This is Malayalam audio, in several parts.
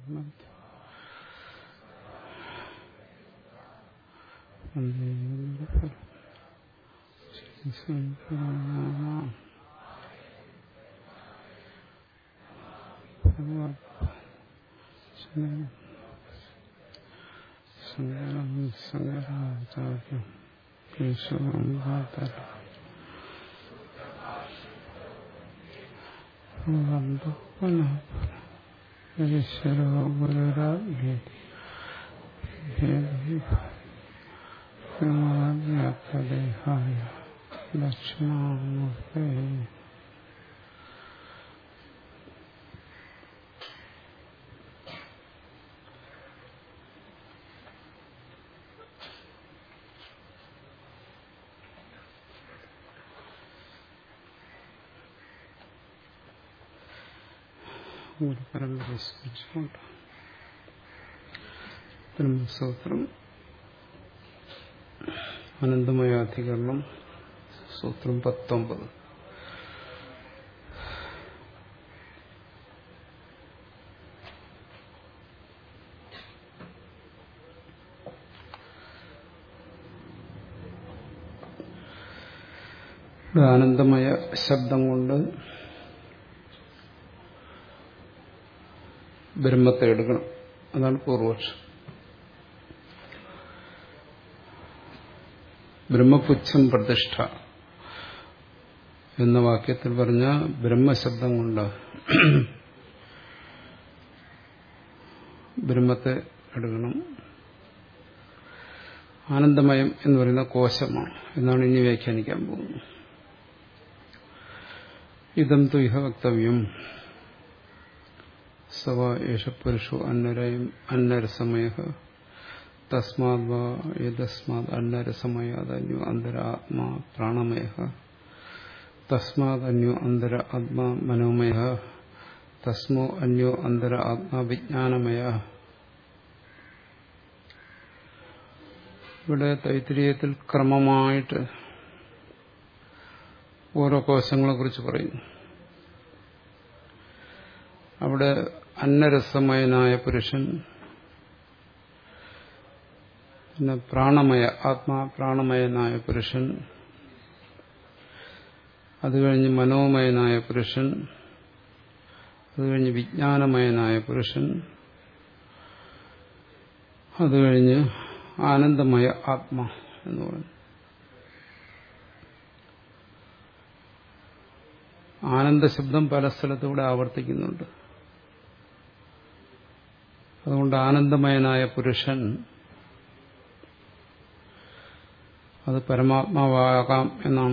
സങ്കരാചാര്യം ഈശ്വരം കാത്തരം ഈശ്വരോ ഗുരുരാജ്ഞേഹായ ദക്ഷിണാമൂർത്തേ ഗുരുപരമ്പര സ്മരിച്ചുകൊണ്ട് ബ്രഹ്മസൂത്രം അനന്തമയാധികരണം സൂത്രം പത്തൊമ്പത് ആനന്ദമയ ശബ്ദം കൊണ്ട് ബ്രഹ്മത്തെ എടുക്കണം അതാണ് പൂർവപക്ഷം ബ്രഹ്മപുച്ഛം പ്രതിഷ്ഠ എന്ന വാക്യത്തിൽ പറഞ്ഞ ബ്രഹ്മശബ്ദം കൊണ്ട് ബ്രഹ്മത്തെ എടുക്കണം ആനന്ദമയം എന്ന് പറയുന്ന കോശമാണ് എന്നാണ് ഇനി വ്യാഖ്യാനിക്കാൻ പോകുന്നത് ഇതം തു ഇഹ വക്തവ്യം സവ യേശ പുരുഷോ അന്നരയം അന്നരസമയ തസ്മാത് വാ യസ്മാത് അന്നരസമയാത് അന്യോ അന്തര ആത്മാ പ്രാണമയ തസ്മാത് അന്യോ അന്തര ആത്മാ മനോമയ തസ്മോ അന്യോ അന്തര ആത്മാ വിജ്ഞാനമയ ഇവിടെ തൈത്തിരീയത്തിൽ ക്രമമായിട്ട് ഓരോ കോശങ്ങളെ കുറിച്ച് പറയുന്നു അവിടെ അന്നരസമയനായ പുരുഷൻ പിന്നെ പ്രാണമയ ആത്മാ പ്രാണമയനായ പുരുഷൻ അത് കഴിഞ്ഞ് മനോമയനായ പുരുഷൻ അത് കഴിഞ്ഞ് വിജ്ഞാനമയനായ പുരുഷൻ അത് കഴിഞ്ഞ് ആനന്ദമയ ആത്മ എന്ന് പറഞ്ഞു ആനന്ദശബ്ദം പല സ്ഥലത്തൂടെ ആവർത്തിക്കുന്നുണ്ട് അതുകൊണ്ട് ആനന്ദമയനായ പുരുഷൻ അത് പരമാത്മാവാകാം എന്നാണ്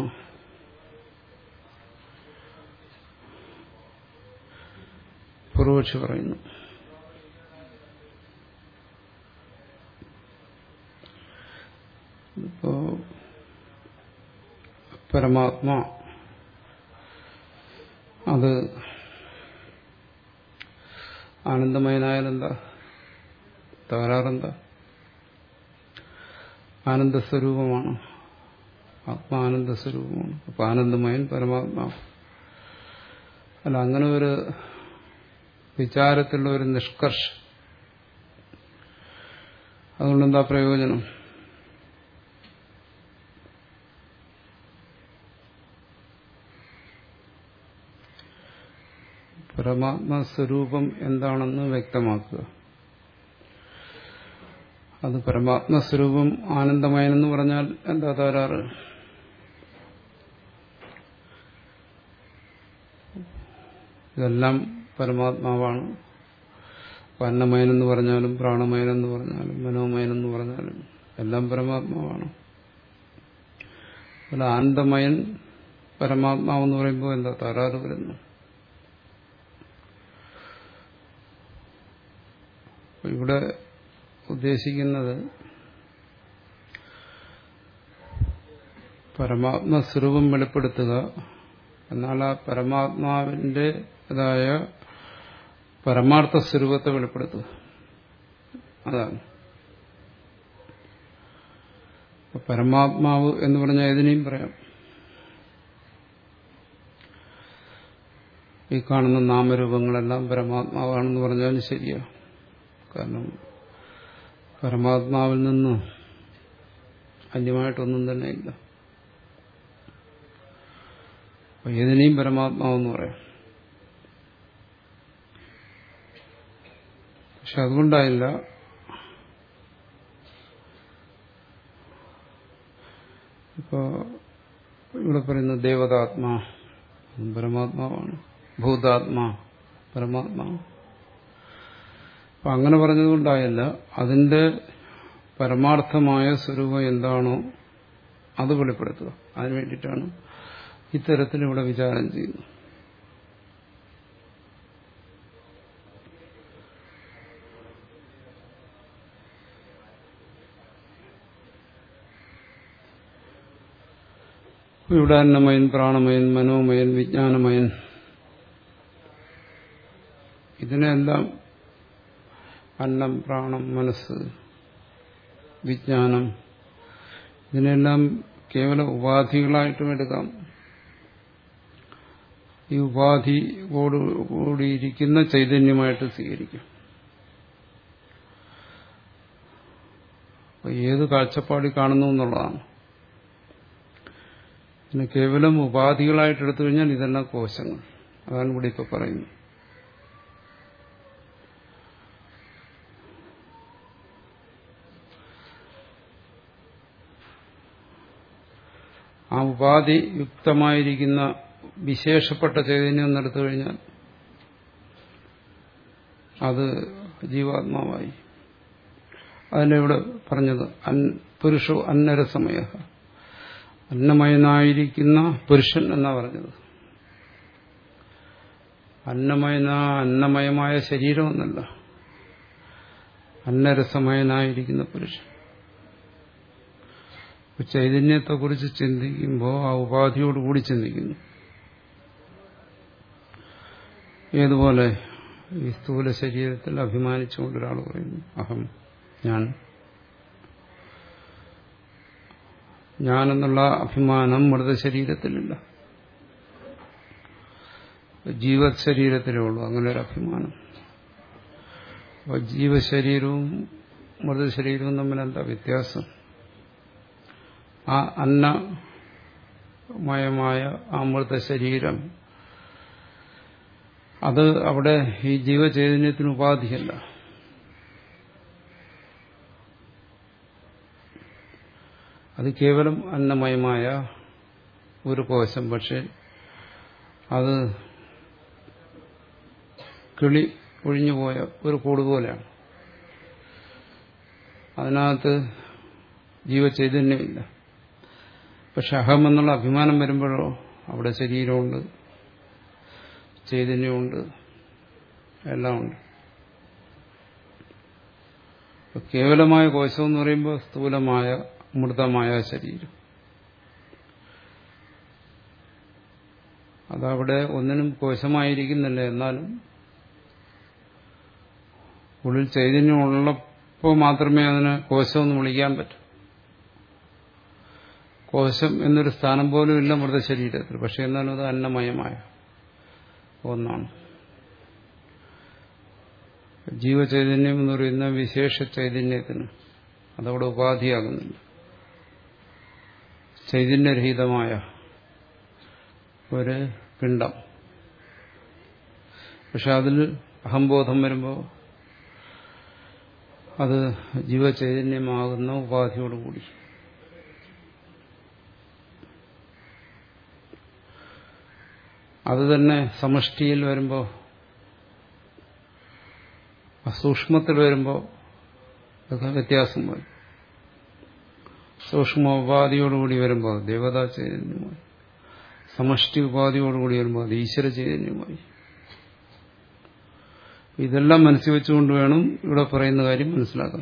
പൂർവക്ഷി പറയുന്നു ഇപ്പോ പരമാത്മാ അത് ആനന്ദമയനായാലെന്താ തകരാറെന്താ ആനന്ദസ്വരൂപമാണ് ആത്മാനന്ദ സ്വരൂപമാണ് അപ്പൊ ആനന്ദമയൻ പരമാത്മാവ് അല്ല അങ്ങനെ ഒരു വിചാരത്തിലുള്ള ഒരു നിഷ്കർഷം അതുകൊണ്ടെന്താ പ്രയോജനം പരമാത്മസ്വരൂപം എന്താണെന്ന് വ്യക്തമാക്കുക അത് പരമാത്മസ്വരൂപം ആനന്ദമയനെന്ന് പറഞ്ഞാൽ എന്താ തകരാറ് ഇതെല്ലാം പരമാത്മാവാണ് അന്നമയനെന്ന് പറഞ്ഞാലും പ്രാണമയനെന്ന് പറഞ്ഞാലും മനോമയനെന്ന് പറഞ്ഞാലും എല്ലാം പരമാത്മാവാണ് അല്ല ആനന്ദമയൻ പരമാത്മാവെന്ന് പറയുമ്പോൾ എന്താ തകരാറ് വരുന്നു ഇവിടെ ഉദ്ദേശിക്കുന്നത് പരമാത്മസ്വരൂപം വെളിപ്പെടുത്തുക എന്നാൽ ആ പരമാത്മാവിൻ്റെതായ പരമാർത്ഥ സ്വരൂപത്തെ വെളിപ്പെടുത്തുക അതാണ് പരമാത്മാവ് എന്ന് പറഞ്ഞാൽ ഏതിനെയും പറയാം ഈ കാണുന്ന നാമരൂപങ്ങളെല്ലാം പരമാത്മാവാണെന്ന് പറഞ്ഞാലും ശരിയാ കാരണം പരമാത്മാവിൽ നിന്ന് അന്യമായിട്ടൊന്നും തന്നെ ഇല്ല അപ്പൊ ഏതിനെയും പരമാത്മാവെന്ന് പറയാം പക്ഷെ അതുകൊണ്ടായില്ല ഇപ്പോ ഇവിടെ പറയുന്ന ദേവതാത്മാ അതും പരമാത്മാവാണ് ഭൂതാത്മാ പരമാത്മാ അപ്പൊ അങ്ങനെ പറഞ്ഞതുകൊണ്ടായല്ല അതിന്റെ പരമാർത്ഥമായ സ്വരൂപം എന്താണോ അത് വെളിപ്പെടുത്തുക അതിനു വേണ്ടിയിട്ടാണ് ഇത്തരത്തിൽ ഇവിടെ വിചാരം ചെയ്യുന്നത് ഇവിടെ അന്നമയൻ പ്രാണമയൻ മനോമയൻ വിജ്ഞാനമയൻ ഇതിനെല്ലാം അന്നം പ്രാണം മനസ്സ് വിജ്ഞാനം ഇതിനെല്ലാം കേവല ഉപാധികളായിട്ടും എടുക്കാം ഈ ഉപാധി കൂടിയിരിക്കുന്ന ചൈതന്യമായിട്ട് സ്വീകരിക്കും ഏത് കാഴ്ചപ്പാടി കാണുന്നു എന്നുള്ളതാണ് പിന്നെ കേവലം ഉപാധികളായിട്ട് എടുത്തു കഴിഞ്ഞാൽ ഇതെല്ലാം കോശങ്ങൾ അതാണ് ഇവിടെ ഇപ്പൊ പറയുന്നത് ആ ഉപാധി യുക്തമായിരിക്കുന്ന വിശേഷപ്പെട്ട ചൈതന്യം എന്നെടുത്തു കഴിഞ്ഞാൽ അത് ജീവാത്മാവായി അതിനിവിടെ പറഞ്ഞത് പുരുഷോ അന്നരസമയ അന്നമയനായിരിക്കുന്ന പുരുഷൻ എന്നാ പറഞ്ഞത് അന്നമയന അന്നമയമായ ശരീരമെന്നല്ല അന്നരസമയനായിരിക്കുന്ന പുരുഷൻ ചൈതന്യത്തെക്കുറിച്ച് ചിന്തിക്കുമ്പോൾ ആ ഉപാധിയോടുകൂടി ചിന്തിക്കുന്നു ഏതുപോലെ ഈ സ്ഥൂല ശരീരത്തിൽ അഭിമാനിച്ചുകൊണ്ട് ഒരാൾ പറയുന്നു അഹം ഞാൻ ഞാനെന്നുള്ള അഭിമാനം മൃതശരീരത്തിലില്ല ജീവശരീരത്തിലേ ഉള്ളൂ അങ്ങനെ ഒരു അഭിമാനം അപ്പോൾ ജീവശരീരവും മൃതശരീരവും തമ്മിൽ എന്താ വ്യത്യാസം ആ അന്നമയമായ ആ മൃതശരീരം അത് അവിടെ ഈ ജീവചൈതന്യത്തിന് ഉപാധിയല്ല അത് കേവലം അന്നമയമായ ഒരു കോശം പക്ഷെ അത് കിളി ഒഴിഞ്ഞുപോയ ഒരു കൂട് പോലെയാണ് അതിനകത്ത് ജീവചൈതന്യമില്ല പക്ഷെ അഹം എന്നുള്ള അഭിമാനം വരുമ്പോഴോ അവിടെ ശരീരമുണ്ട് ചൈതന്യമുണ്ട് എല്ലാം ഉണ്ട് കേവലമായ കോശം എന്ന് പറയുമ്പോൾ സ്ഥൂലമായ മൃതമായ ശരീരം അതവിടെ ഒന്നിനും കോശമായിരിക്കുന്നില്ല എന്നാലും ഉള്ളിൽ ചൈതന്യം ഉള്ളപ്പോൾ മാത്രമേ അതിന് കോശമെന്ന് വിളിക്കാൻ പറ്റൂ കോശം എന്നൊരു സ്ഥാനം പോലും ഇല്ല മൃതശരീരത്തിൽ പക്ഷെ എന്നാലും അത് അന്നമയമായ ഒന്നാണ് ജീവചൈതന്യം എന്ന് പറയുന്ന വിശേഷ ചൈതന്യത്തിന് അതവിടെ ഉപാധിയാകുന്നില്ല ചൈതന്യരഹിതമായ ഒരു പിണ്ടം പക്ഷെ അതിൽ അഹംബോധം വരുമ്പോൾ അത് ജീവചൈതന്യമാകുന്ന ഉപാധിയോടുകൂടി അത് തന്നെ സമഷ്ടിയിൽ വരുമ്പോൾ സൂക്ഷ്മത്തിൽ വരുമ്പോൾ അതൊക്കെ വ്യത്യാസം വരും സൂക്ഷ്മ ഉപാധിയോടുകൂടി വരുമ്പോൾ ദേവതാ ചൈതന്യമായി സമഷ്ടി ഉപാധിയോടുകൂടി വരുമ്പോൾ അത് ഈശ്വര ചൈതന്യമായി ഇതെല്ലാം മനസ്സിൽ വെച്ചുകൊണ്ട് വേണം ഇവിടെ പറയുന്ന കാര്യം മനസ്സിലാക്കാൻ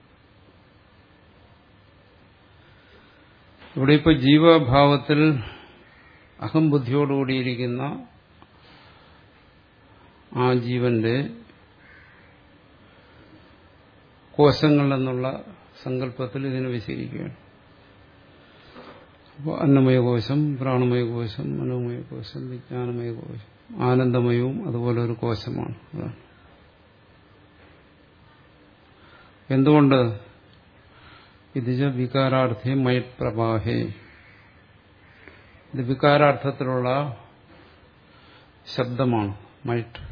ഇവിടെ ഇപ്പോൾ ജീവഭാവത്തിൽ അഹംബുദ്ധിയോടുകൂടിയിരിക്കുന്ന ആ ജീവന്റെ കോശങ്ങൾ എന്നുള്ള സങ്കല്പത്തിൽ ഇതിനെ വിശീലിക്കുകയാണ് അപ്പോൾ അന്നമയ കോശം പ്രാണമയ കോശം മനോമയ കോശം വിജ്ഞാനമയ കോശം ആനന്ദമയവും അതുപോലെ ഒരു കോശമാണ് അതാണ് എന്തുകൊണ്ട് ഇതിജ വികാരാർത്ഥേ മയത് പ്രവാഹേ ഇത് വികാരാർത്ഥത്തിലുള്ള ശബ്ദമാണ് മൈറ്റ്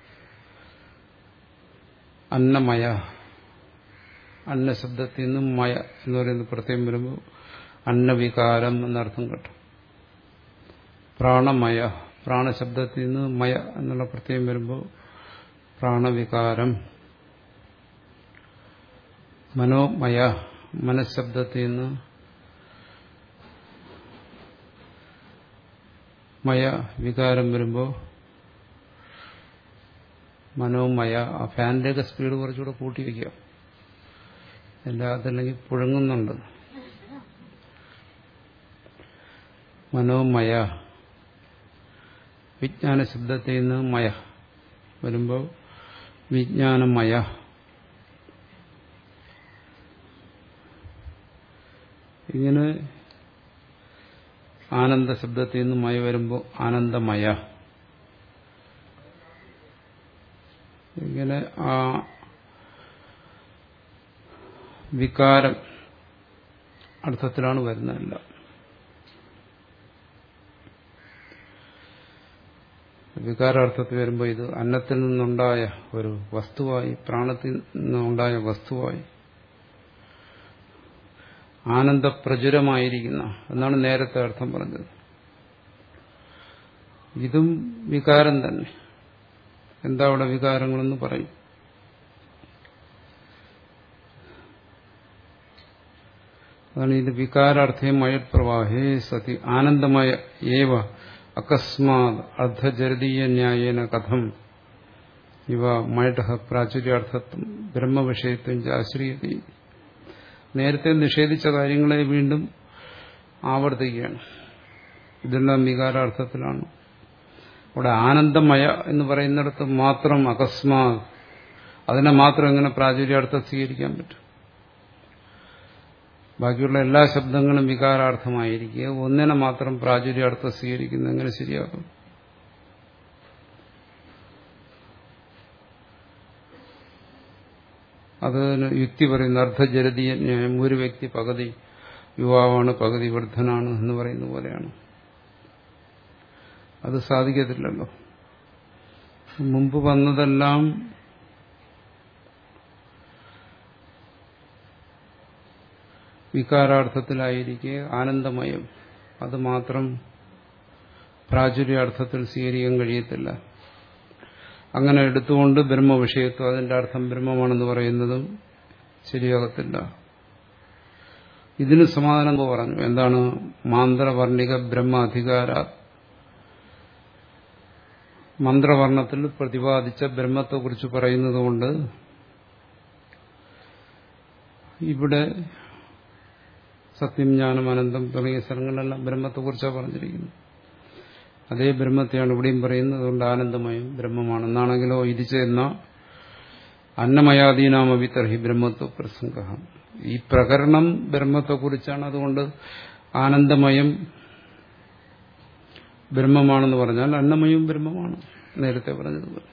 അന്നമയ അന്നശബ്ദത്തിൽ നിന്നും മയ എന്ന് പറയുന്നത് പ്രത്യേകം വരുമ്പോൾ അന്നവികാരം എന്നർത്ഥം കിട്ടും പ്രാണമയ പ്രാണശബ്ദത്തിൽ നിന്ന് മയ എന്നുള്ള പ്രത്യേകം വരുമ്പോൾ പ്രാണവികാരം മനോമയ മനഃശബ്ദത്തിൽ നിന്ന് മയ വികാരം വരുമ്പോൾ മനോമയ ആ ഫാനിൻ്റെയൊക്കെ സ്പീഡ് കുറച്ചുകൂടെ കൂട്ടി വയ്ക്കുക എല്ലാത്തല്ലെങ്കിൽ പുഴങ്ങുന്നുണ്ട് മനോമയ വിജ്ഞാന ശബ്ദത്തിൽ നിന്ന് മയ വരുമ്പോൾ വിജ്ഞാനമയ ഇങ്ങനെ ആനന്ദ ശബ്ദത്തിൽ നിന്ന് മയ വരുമ്പോൾ ആനന്ദമയ ഇങ്ങനെ ആ വികാരം അർത്ഥത്തിലാണ് വരുന്നതല്ല വികാരാർത്ഥത്തിൽ വരുമ്പോൾ ഇത് അന്നത്തിൽ നിന്നുണ്ടായ ഒരു വസ്തുവായി പ്രാണത്തിൽ നിന്നുണ്ടായ വസ്തുവായി ആനന്ദപ്രചുരമായിരിക്കുന്ന എന്നാണ് നേരത്തെ അർത്ഥം പറഞ്ഞത് ഇതും വികാരം തന്നെ എന്താ അവിടെ വികാരങ്ങളെന്ന് പറയും അതാണ് ഇത് വികാരാർത്ഥേ മയത് പ്രവാഹേ സതി ആനന്ദമായ ഏവ അകസ്മാത് അർദ്ധജരതീയ ന്യായേന കഥം ഇവ മൈഠ പ്രാചുര്യാർത്ഥത്വം ബ്രഹ്മവിഷയത്വം ആശ്രയത നേരത്തെ നിഷേധിച്ച കാര്യങ്ങളെ വീണ്ടും ആവർത്തിക്കുകയാണ് ഇതെല്ലാം വികാരാർത്ഥത്തിലാണ് അവിടെ ആനന്ദമയ എന്ന് പറയുന്നിടത്ത് മാത്രം അകസ്മാ അതിനെ മാത്രം എങ്ങനെ പ്രാചുര്യാർത്ഥം സ്വീകരിക്കാൻ പറ്റും ബാക്കിയുള്ള എല്ലാ ശബ്ദങ്ങളും വികാരാർത്ഥമായിരിക്കുക ഒന്നിനെ മാത്രം പ്രാചുര്യാർത്ഥം സ്വീകരിക്കുന്നത് എങ്ങനെ ശരിയാകും അത് യുക്തി പറയുന്ന അർദ്ധജരതീയ ന്യായം ഒരു വ്യക്തി പകുതി യുവാവാണ് പകുതി വൃദ്ധനാണ് എന്ന് പറയുന്ന പോലെയാണ് അത് സാധിക്കത്തില്ലല്ലോ മുമ്പ് വന്നതെല്ലാം വികാരാർത്ഥത്തിലായിരിക്കെ ആനന്ദമയം അത് മാത്രം പ്രാചുര്യാർത്ഥത്തിൽ സ്വീകരിക്കാൻ കഴിയത്തില്ല അങ്ങനെ എടുത്തുകൊണ്ട് ബ്രഹ്മവിഷയത്വം അതിന്റെ അർത്ഥം ബ്രഹ്മമാണെന്ന് പറയുന്നതും ശരിയാകത്തില്ല ഇതിന് സമാധാനം പറഞ്ഞു എന്താണ് മാന്ത്രവർണിക ബ്രഹ്മ അധികാര മന്ത്രവർണ്ണത്തിൽ പ്രതിപാദിച്ച ബ്രഹ്മത്തെക്കുറിച്ച് പറയുന്നതുകൊണ്ട് ഇവിടെ സത്യം ജ്ഞാനം അനന്തം തുടങ്ങിയ സ്ഥലങ്ങളിലെല്ലാം ബ്രഹ്മത്തെക്കുറിച്ചാണ് പറഞ്ഞിരിക്കുന്നത് അതേ ബ്രഹ്മത്തെയാണ് ഇവിടെയും പറയുന്നത് അതുകൊണ്ട് ആനന്ദമയം ബ്രഹ്മമാണ് എന്നാണെങ്കിലോ ഇത് ചെയ്യുന്ന അന്നമയാദീനാമവി തർഹി ബ്രഹ്മത്വ പ്രസംഗ ഈ പ്രകരണം ബ്രഹ്മത്തെക്കുറിച്ചാണ് അതുകൊണ്ട് ആനന്ദമയം ബ്രഹ്മമാണെന്ന് പറഞ്ഞാൽ അന്നമയവും ബ്രഹ്മമാണ് നേരത്തെ പറഞ്ഞതുപോലെ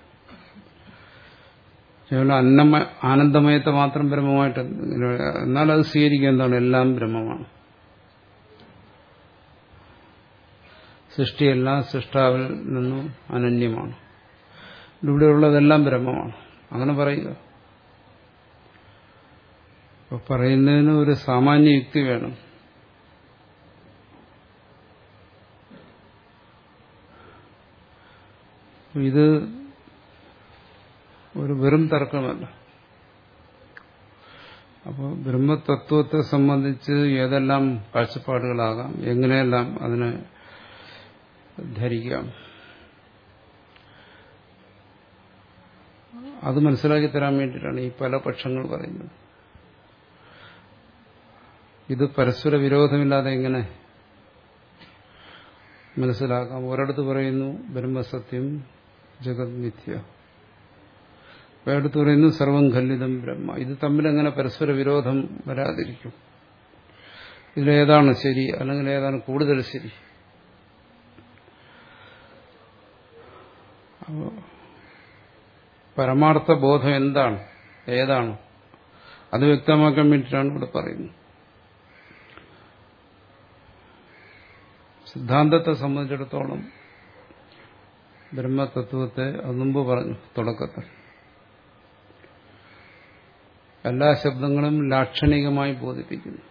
കേവലം അന്നമ ആനന്ദമയത്തെ മാത്രം ബ്രഹ്മമായിട്ട് എന്നാൽ അത് സ്വീകരിക്കുക എന്താണ് എല്ലാം ബ്രഹ്മമാണ് സൃഷ്ടിയെല്ലാം സൃഷ്ടാവിൽ നിന്നും അനന്യമാണ് ഇവിടെയുള്ളതെല്ലാം ബ്രഹ്മമാണ് അങ്ങനെ പറയുക അപ്പൊ പറയുന്നതിന് ഒരു സാമാന്യ യുക്തി വേണം ഇത് ഒരു വെറും തർക്കമല്ല അപ്പോൾ ബ്രഹ്മതത്വത്തെ സംബന്ധിച്ച് ഏതെല്ലാം കാഴ്ചപ്പാടുകളാകാം എങ്ങനെയെല്ലാം അതിനെ ധരിക്കാം അത് മനസ്സിലാക്കി തരാൻ വേണ്ടിയിട്ടാണ് ഈ പല പക്ഷങ്ങൾ പറയുന്നത് ഇത് പരസ്പര വിരോധമില്ലാതെ എങ്ങനെ മനസ്സിലാക്കാം ഒരിടത്ത് പറയുന്നു ബ്രഹ്മസത്യം ജഗത് മിഥ്യ വേടത്ത് പറയുന്നു സർവം ഖല്ലിതം ബ്രഹ്മ ഇത് തമ്മിൽ എങ്ങനെ പരസ്പര വിരോധം വരാതിരിക്കും ഇതിലേതാണ് ശരി അല്ലെങ്കിൽ ഏതാണ് കൂടുതൽ ശരി പരമാർത്ഥ ബോധം എന്താണ് ഏതാണ് അത് വ്യക്തമാക്കാൻ വേണ്ടിയിട്ടാണ് ഇവിടെ പറയുന്നത് സിദ്ധാന്തത്തെ സംബന്ധിച്ചിടത്തോളം ബ്രഹ്മതത്വത്തെ അത് മുമ്പ് പറഞ്ഞു തുടക്കത്തിൽ എല്ലാ ശബ്ദങ്ങളും ലാക്ഷണികമായി ബോധിപ്പിക്കുന്നു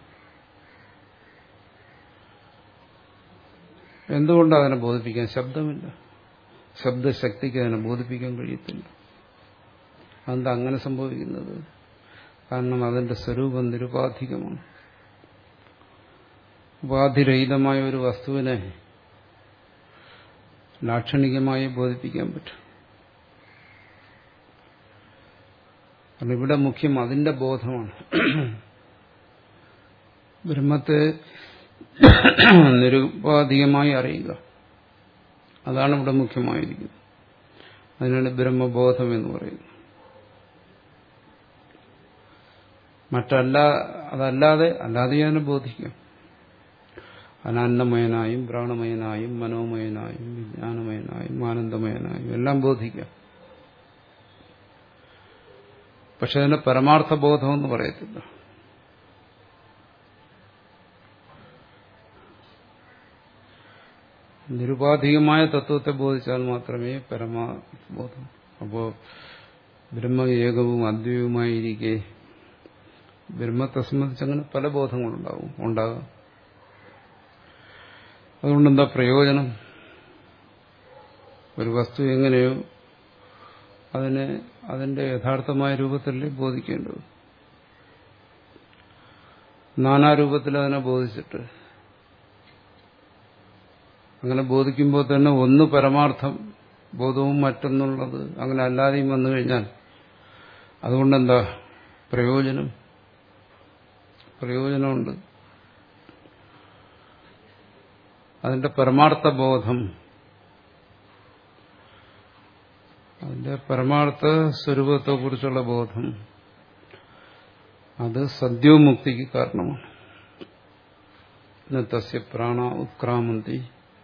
എന്തുകൊണ്ട് അതിനെ ബോധിപ്പിക്കാൻ ശബ്ദമില്ല ശബ്ദശക്തിക്ക് അതിനെ ബോധിപ്പിക്കാൻ കഴിയത്തില്ല അതെന്താ അങ്ങനെ സംഭവിക്കുന്നത് കാരണം അതിന്റെ സ്വരൂപം നിരുപാധികമാണ് ഉപാധിരഹിതമായ ഒരു വസ്തുവിനെ ലാക്ഷണികമായി ബോധിപ്പിക്കാൻ പറ്റും കാരണം ഇവിടെ മുഖ്യം അതിന്റെ ബോധമാണ് ബ്രഹ്മത്തെ നിരുപാധികമായി അറിയുക അതാണ് ഇവിടെ മുഖ്യമായിരിക്കുന്നത് അതിനാണ് ബ്രഹ്മബോധം എന്ന് പറയുന്നത് മറ്റല്ല അതല്ലാതെ അല്ലാതെ അതിനെ ബോധിക്കാം അനന്നമയനായും പ്രാണമയനായും മനോമയനായും വിജ്ഞാനമയനായും ആനന്ദമയനായും എല്ലാം ബോധിക്കാം പക്ഷെ അതിനെ പരമാർത്ഥ ബോധമെന്ന് പറയത്തില്ല നിരുപാധികമായ തത്വത്തെ ബോധിച്ചാൽ മാത്രമേ പരമാബോധം അപ്പോ ബ്രഹ്മ ഏകവും അദ്വൈവുമായിരിക്കെ ബ്രഹ്മത്തെ സംബന്ധിച്ച് അങ്ങനെ പല ബോധങ്ങളുണ്ടാവും ഉണ്ടാകാം അതുകൊണ്ടെന്താ പ്രയോജനം ഒരു വസ്തു എങ്ങനെയോ അതിനെ അതിന്റെ യഥാർത്ഥമായ രൂപത്തിലേ ബോധിക്കേണ്ടത് നാനാരൂപത്തിൽ അതിനെ ബോധിച്ചിട്ട് അങ്ങനെ ബോധിക്കുമ്പോൾ തന്നെ ഒന്ന് പരമാർത്ഥം ബോധവും മറ്റൊന്നുള്ളത് അങ്ങനെ അല്ലാതെയും വന്നു കഴിഞ്ഞാൽ അതുകൊണ്ടെന്താ പ്രയോജനം പ്രയോജനമുണ്ട് അതിന്റെ പരമാർത്ഥ ബോധം അതിന്റെ പരമാർത്ഥ സ്വരൂപത്തെക്കുറിച്ചുള്ള ബോധം അത് സദ്യോമുക്തിക്ക് കാരണമാണ് തസ്യ പ്രാണ ഉത്ക്രാമന്തി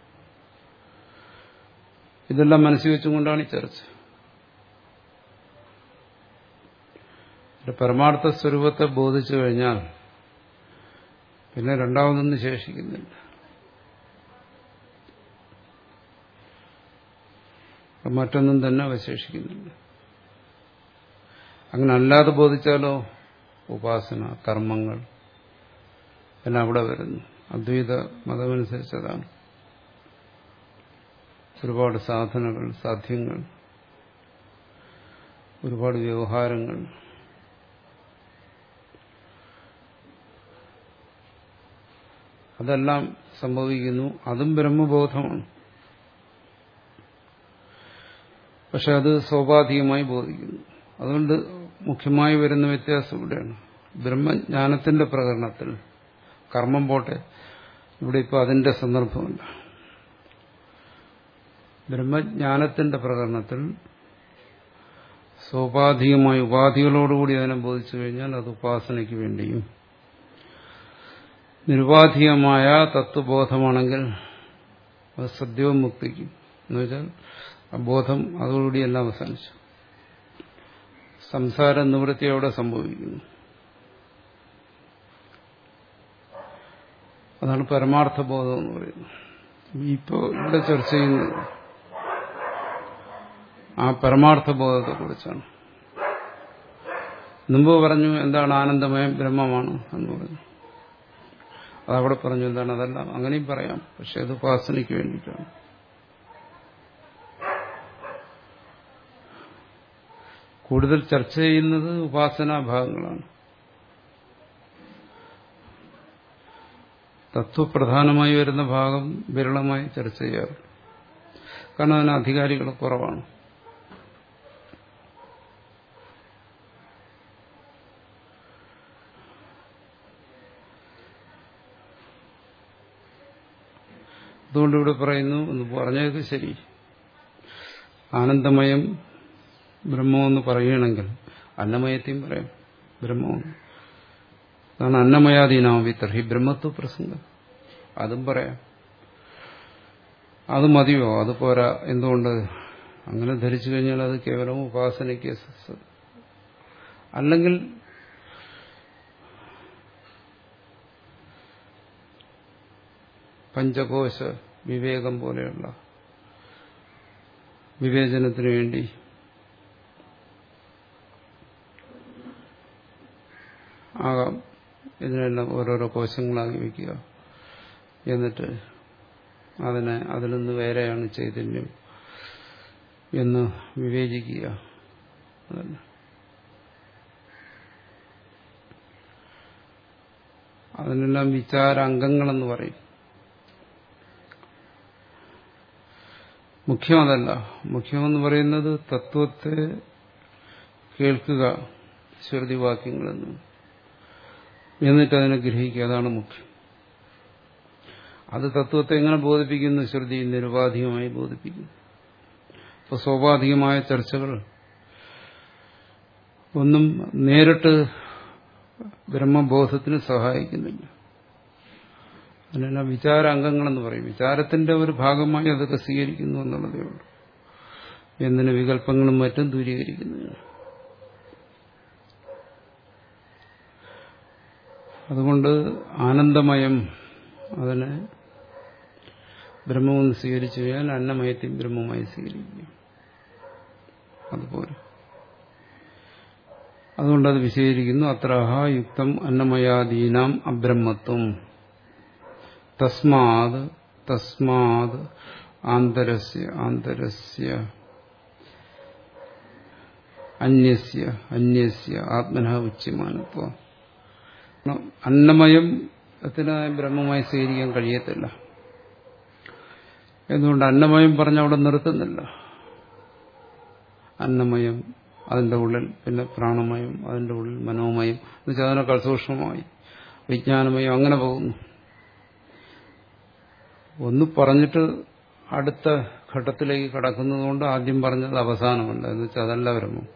ഇതെല്ലാം മനസ്സിൽ വെച്ചുകൊണ്ടാണ് ഈ ചർച്ച പരമാർത്ഥ സ്വരൂപത്തെ ബോധിച്ചു കഴിഞ്ഞാൽ പിന്നെ രണ്ടാമതൊന്നും ശേഷിക്കുന്നില്ല മറ്റൊന്നും തന്നെ അവശേഷിക്കുന്നില്ല അങ്ങനെ അല്ലാതെ ബോധിച്ചാലോ ഉപാസന കർമ്മങ്ങൾ എല്ലാം അവിടെ വരുന്നു അദ്വൈത മതമനുസരിച്ചതാണ് ഒരുപാട് സാധനകൾ സാധ്യങ്ങൾ ഒരുപാട് വ്യവഹാരങ്ങൾ അതെല്ലാം സംഭവിക്കുന്നു അതും ബ്രഹ്മബോധമാണ് പക്ഷെ അത് സ്വാഭാവികമായി ബോധിക്കുന്നു അതുകൊണ്ട് മുഖ്യമായി വരുന്ന വ്യത്യാസം ഇവിടെയാണ് ബ്രഹ്മജ്ഞാനത്തിന്റെ പ്രകടനത്തിൽ കർമ്മം പോട്ടെ ഇവിടെ ഇപ്പോൾ അതിന്റെ സന്ദർഭമല്ല ബ്രഹ്മജ്ഞാനത്തിന്റെ പ്രകടനത്തിൽ സ്വാഭാവികമായ ഉപാധികളോടുകൂടി അതിനെ ബോധിച്ചു കഴിഞ്ഞാൽ അത് ഉപാസനയ്ക്ക് വേണ്ടിയും നിരുപാധികമായ തത്വബോധമാണെങ്കിൽ അത് സദ്യവും മുക്തിക്കും എന്നുവെച്ചാൽ ആ ബോധം അതോടുകൂടി എല്ലാം അവസാനിച്ചു സംസാര നിവൃത്തി അവിടെ സംഭവിക്കുന്നു അതാണ് പരമാർത്ഥ ബോധം എന്ന് പറയുന്നത് ഇപ്പോൾ ഇവിടെ ചർച്ച ചെയ്യുന്നത് ആ പരമാർത്ഥ ബോധത്തെക്കുറിച്ചാണ് മുമ്പ് പറഞ്ഞു എന്താണ് ആനന്ദമയം ബ്രഹ്മമാണ് എന്ന് പറഞ്ഞു അതവിടെ പറഞ്ഞു എന്താണ് അതെല്ലാം അങ്ങനെയും പറയാം പക്ഷെ അത് ഉപാസനയ്ക്ക് വേണ്ടിയിട്ടാണ് കൂടുതൽ ചർച്ച ചെയ്യുന്നത് ഉപാസനാ ഭാഗങ്ങളാണ് തത്വപ്രധാനമായി വരുന്ന ഭാഗം വിരളമായി ചർച്ച ചെയ്യാറുണ്ട് കാരണം അതിന് അധികാരികൾ കുറവാണ് അതുകൊണ്ട് ഇവിടെ പറയുന്നു എന്ന് പറഞ്ഞത് ശരി ആനന്ദമയം ബ്രഹ്മമെന്ന് പറയുകയാണെങ്കിൽ അന്നമയത്തെയും പറയാം ബ്രഹ്മമെന്ന് അതാണ് അന്നമയാധീനാമി തർഹി ബ്രഹ്മത്വ പ്രസംഗം അതും പറയാം അത് മതിയോ അത് പോരാ എന്തുകൊണ്ട് അങ്ങനെ ധരിച്ചു കഴിഞ്ഞാൽ അത് കേവലം ഉപാസനയ്ക്ക് അല്ലെങ്കിൽ പഞ്ചകോശ വിവേകം പോലെയുള്ള വിവേചനത്തിനു വേണ്ടി ആകാം ഇതിനെല്ലാം ഓരോരോ കോശങ്ങളാക്കി വയ്ക്കുക എന്നിട്ട് അതിനെ അതിൽ നിന്ന് വേറെയാണ് ചൈതന്യം എന്ന് വിവേചിക്കുക അതല്ല അതിനെല്ലാം വിചാരാംഗങ്ങളെന്ന് പറയും മുഖ്യം അതല്ല മുഖ്യമെന്ന് പറയുന്നത് തത്വത്തെ കേൾക്കുക ശ്രുതിവാക്യങ്ങളെന്ന് എന്നിട്ട് അതിനെ ഗ്രഹിക്കുക അതാണ് മുഖ്യം അത് തത്വത്തെ എങ്ങനെ ബോധിപ്പിക്കുന്നു ശ്രുതി നിരുപാധികമായി ബോധിപ്പിക്കുന്നു അപ്പോൾ സ്വാഭാവികമായ ചർച്ചകൾ ഒന്നും നേരിട്ട് ബ്രഹ്മബോധത്തിന് സഹായിക്കുന്നില്ല അതിനെല്ലാം വിചാരാംഗങ്ങളെന്ന് പറയും വിചാരത്തിന്റെ ഒരു ഭാഗമായി അതൊക്കെ സ്വീകരിക്കുന്നു എന്നുള്ളതേ ഉള്ളൂ എന്തിന് വികല്പങ്ങളും മറ്റും ദൂരീകരിക്കുന്നു അതുകൊണ്ട് ആനന്ദമയം അതിനെ ബ്രഹ്മമെന്ന് സ്വീകരിച്ചു കഴിഞ്ഞാൽ അന്നമയത്തെയും ബ്രഹ്മമായി സ്വീകരിക്കുക അതുപോലെ അതുകൊണ്ട് അത് വിശദീകരിക്കുന്നു അത്രഹ യുക്തം അന്നമയാദീനാം അബ്രഹ്മത്വം തസ്മാത് തസ്മാത് ആന്തരസ്യ ആന്തരസ്യ അന്യസ്യ അന്യസ്യ ആത്മന ഉച്യമാനത്വം അന്നമയം ത്തിനായ ബ്രഹ്മമായി സ്വീകരിക്കാൻ കഴിയത്തില്ല എന്തുകൊണ്ട് അന്നമയം പറഞ്ഞ അവിടെ നിർത്തുന്നില്ല അന്നമയം അതിന്റെ ഉള്ളിൽ പിന്നെ പ്രാണമയം അതിന്റെ ഉള്ളിൽ മനോമയം എന്നുവെച്ചാൽ അതിനേക്കാൾ സൂക്ഷ്മമായി വിജ്ഞാനമയം അങ്ങനെ പോകുന്നു ഒന്ന് പറഞ്ഞിട്ട് അടുത്ത ഘട്ടത്തിലേക്ക് കടക്കുന്നതുകൊണ്ട് ആദ്യം പറഞ്ഞത് അവസാനമല്ല എന്ന് വെച്ചാൽ അതല്ല ബ്രഹ്മം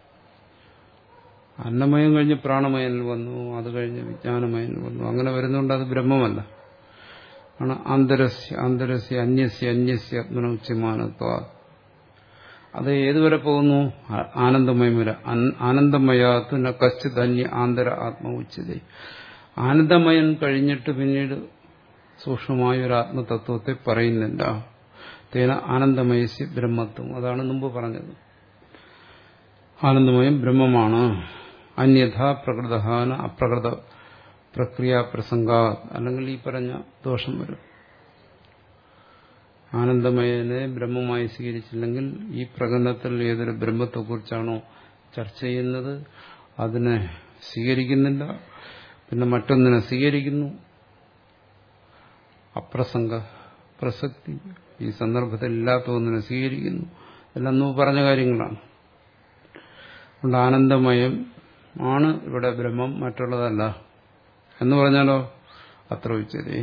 അന്നമയം കഴിഞ്ഞ് പ്രാണമയനിൽ വന്നു അത് കഴിഞ്ഞ് വിജ്ഞാനമയനിൽ വന്നു അങ്ങനെ വരുന്നതുകൊണ്ട് അത് ബ്രഹ്മമല്ല ആണ് ആന്തരസ്യ ആന്തരസ്യ അന്യസ്യ അന്യസ്യ ആത്മനോച്യമാനത്വ അത് ഏതുവരെ പോകുന്നു ആനന്ദമയം വരെ ആനന്ദമയാത്തുന കശ്ചിത് അന്യ ആന്തര ആത്മ ഉച്ചത ആനന്ദമയൻ കഴിഞ്ഞിട്ട് പിന്നീട് സൂക്ഷ്മമായ ഒരു ആത്മതത്വത്തെ പറയുന്നില്ല തേന ആനന്ദമയസ്യ ബ്രഹ്മത്വം അതാണ് മുമ്പ് പറഞ്ഞത് ആനന്ദമയം ബ്രഹ്മമാണ് അന്യഥ പ്രകൃതഹാന അപ്രകൃത പ്രക്രിയ പ്രസംഗ അല്ലെങ്കിൽ ഈ പറഞ്ഞ ദോഷം വരും ആനന്ദമയനെ ബ്രഹ്മമായി സ്വീകരിച്ചില്ലെങ്കിൽ ഈ പ്രകടനത്തിൽ ഏതൊരു ബ്രഹ്മത്തെക്കുറിച്ചാണോ ചർച്ച ചെയ്യുന്നത് അതിനെ സ്വീകരിക്കുന്നില്ല പിന്നെ മറ്റൊന്നിനെ സ്വീകരിക്കുന്നു അപ്രസംഗ പ്രസക്തി ഈ സന്ദർഭത്തിൽ ഇല്ലാത്ത ഒന്നിനെ സ്വീകരിക്കുന്നു എല്ലാം നമ്മൾ പറഞ്ഞ കാര്യങ്ങളാണ് അതുകൊണ്ട് ആനന്ദമയം ആണ് ഇവിടെ ബ്രഹ്മം മറ്റുള്ളതല്ല എന്ന് പറഞ്ഞാലോ അത്ര ഉച്ചതേ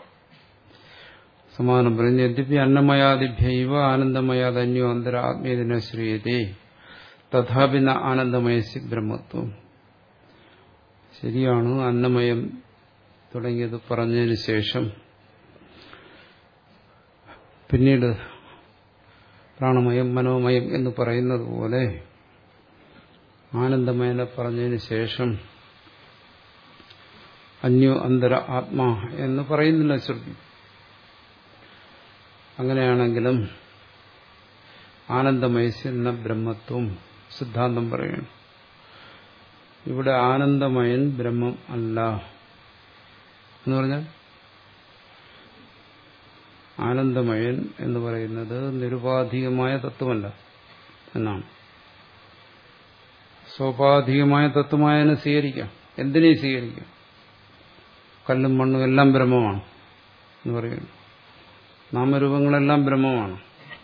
സമാനം പറഞ്ഞു യദ്യപി അന്നമയാദിഭ്യവ ആനന്ദമയാദന്യോ അന്തര ആത്മീയതിനെ ശ്രീയതേ തഥാപിന്ന ആനന്ദമയസി ബ്രഹ്മത്വം ശരിയാണ് അന്നമയം തുടങ്ങിയത് പറഞ്ഞതിന് ശേഷം പിന്നീട് പ്രാണമയം മനോമയം എന്ന് പറയുന്നത് പോലെ ആനന്ദമയനെ പറഞ്ഞതിന് ശേഷം അന്യോ അന്തര ആത്മാ എന്ന് പറയുന്നില്ല ശ്രുതി അങ്ങനെയാണെങ്കിലും ആനന്ദമയസ്യ ബ്രഹ്മത്വം സിദ്ധാന്തം പറയണം ഇവിടെ ആനന്ദമയൻ ബ്രഹ്മം അല്ല എന്ന് പറഞ്ഞാൽ ആനന്ദമയൻ എന്ന് പറയുന്നത് നിരുപാധികമായ തത്വമല്ല എന്നാണ് സ്വാഭാവികമായ തത്വമായതിനെ സ്വീകരിക്കാം എന്തിനേ സ്വീകരിക്കാം കല്ലും മണ്ണും എല്ലാം ബ്രഹ്മമാണ് എന്ന് പറയുന്നു നാമരൂപങ്ങളെല്ലാം ബ്രഹ്മമാണ്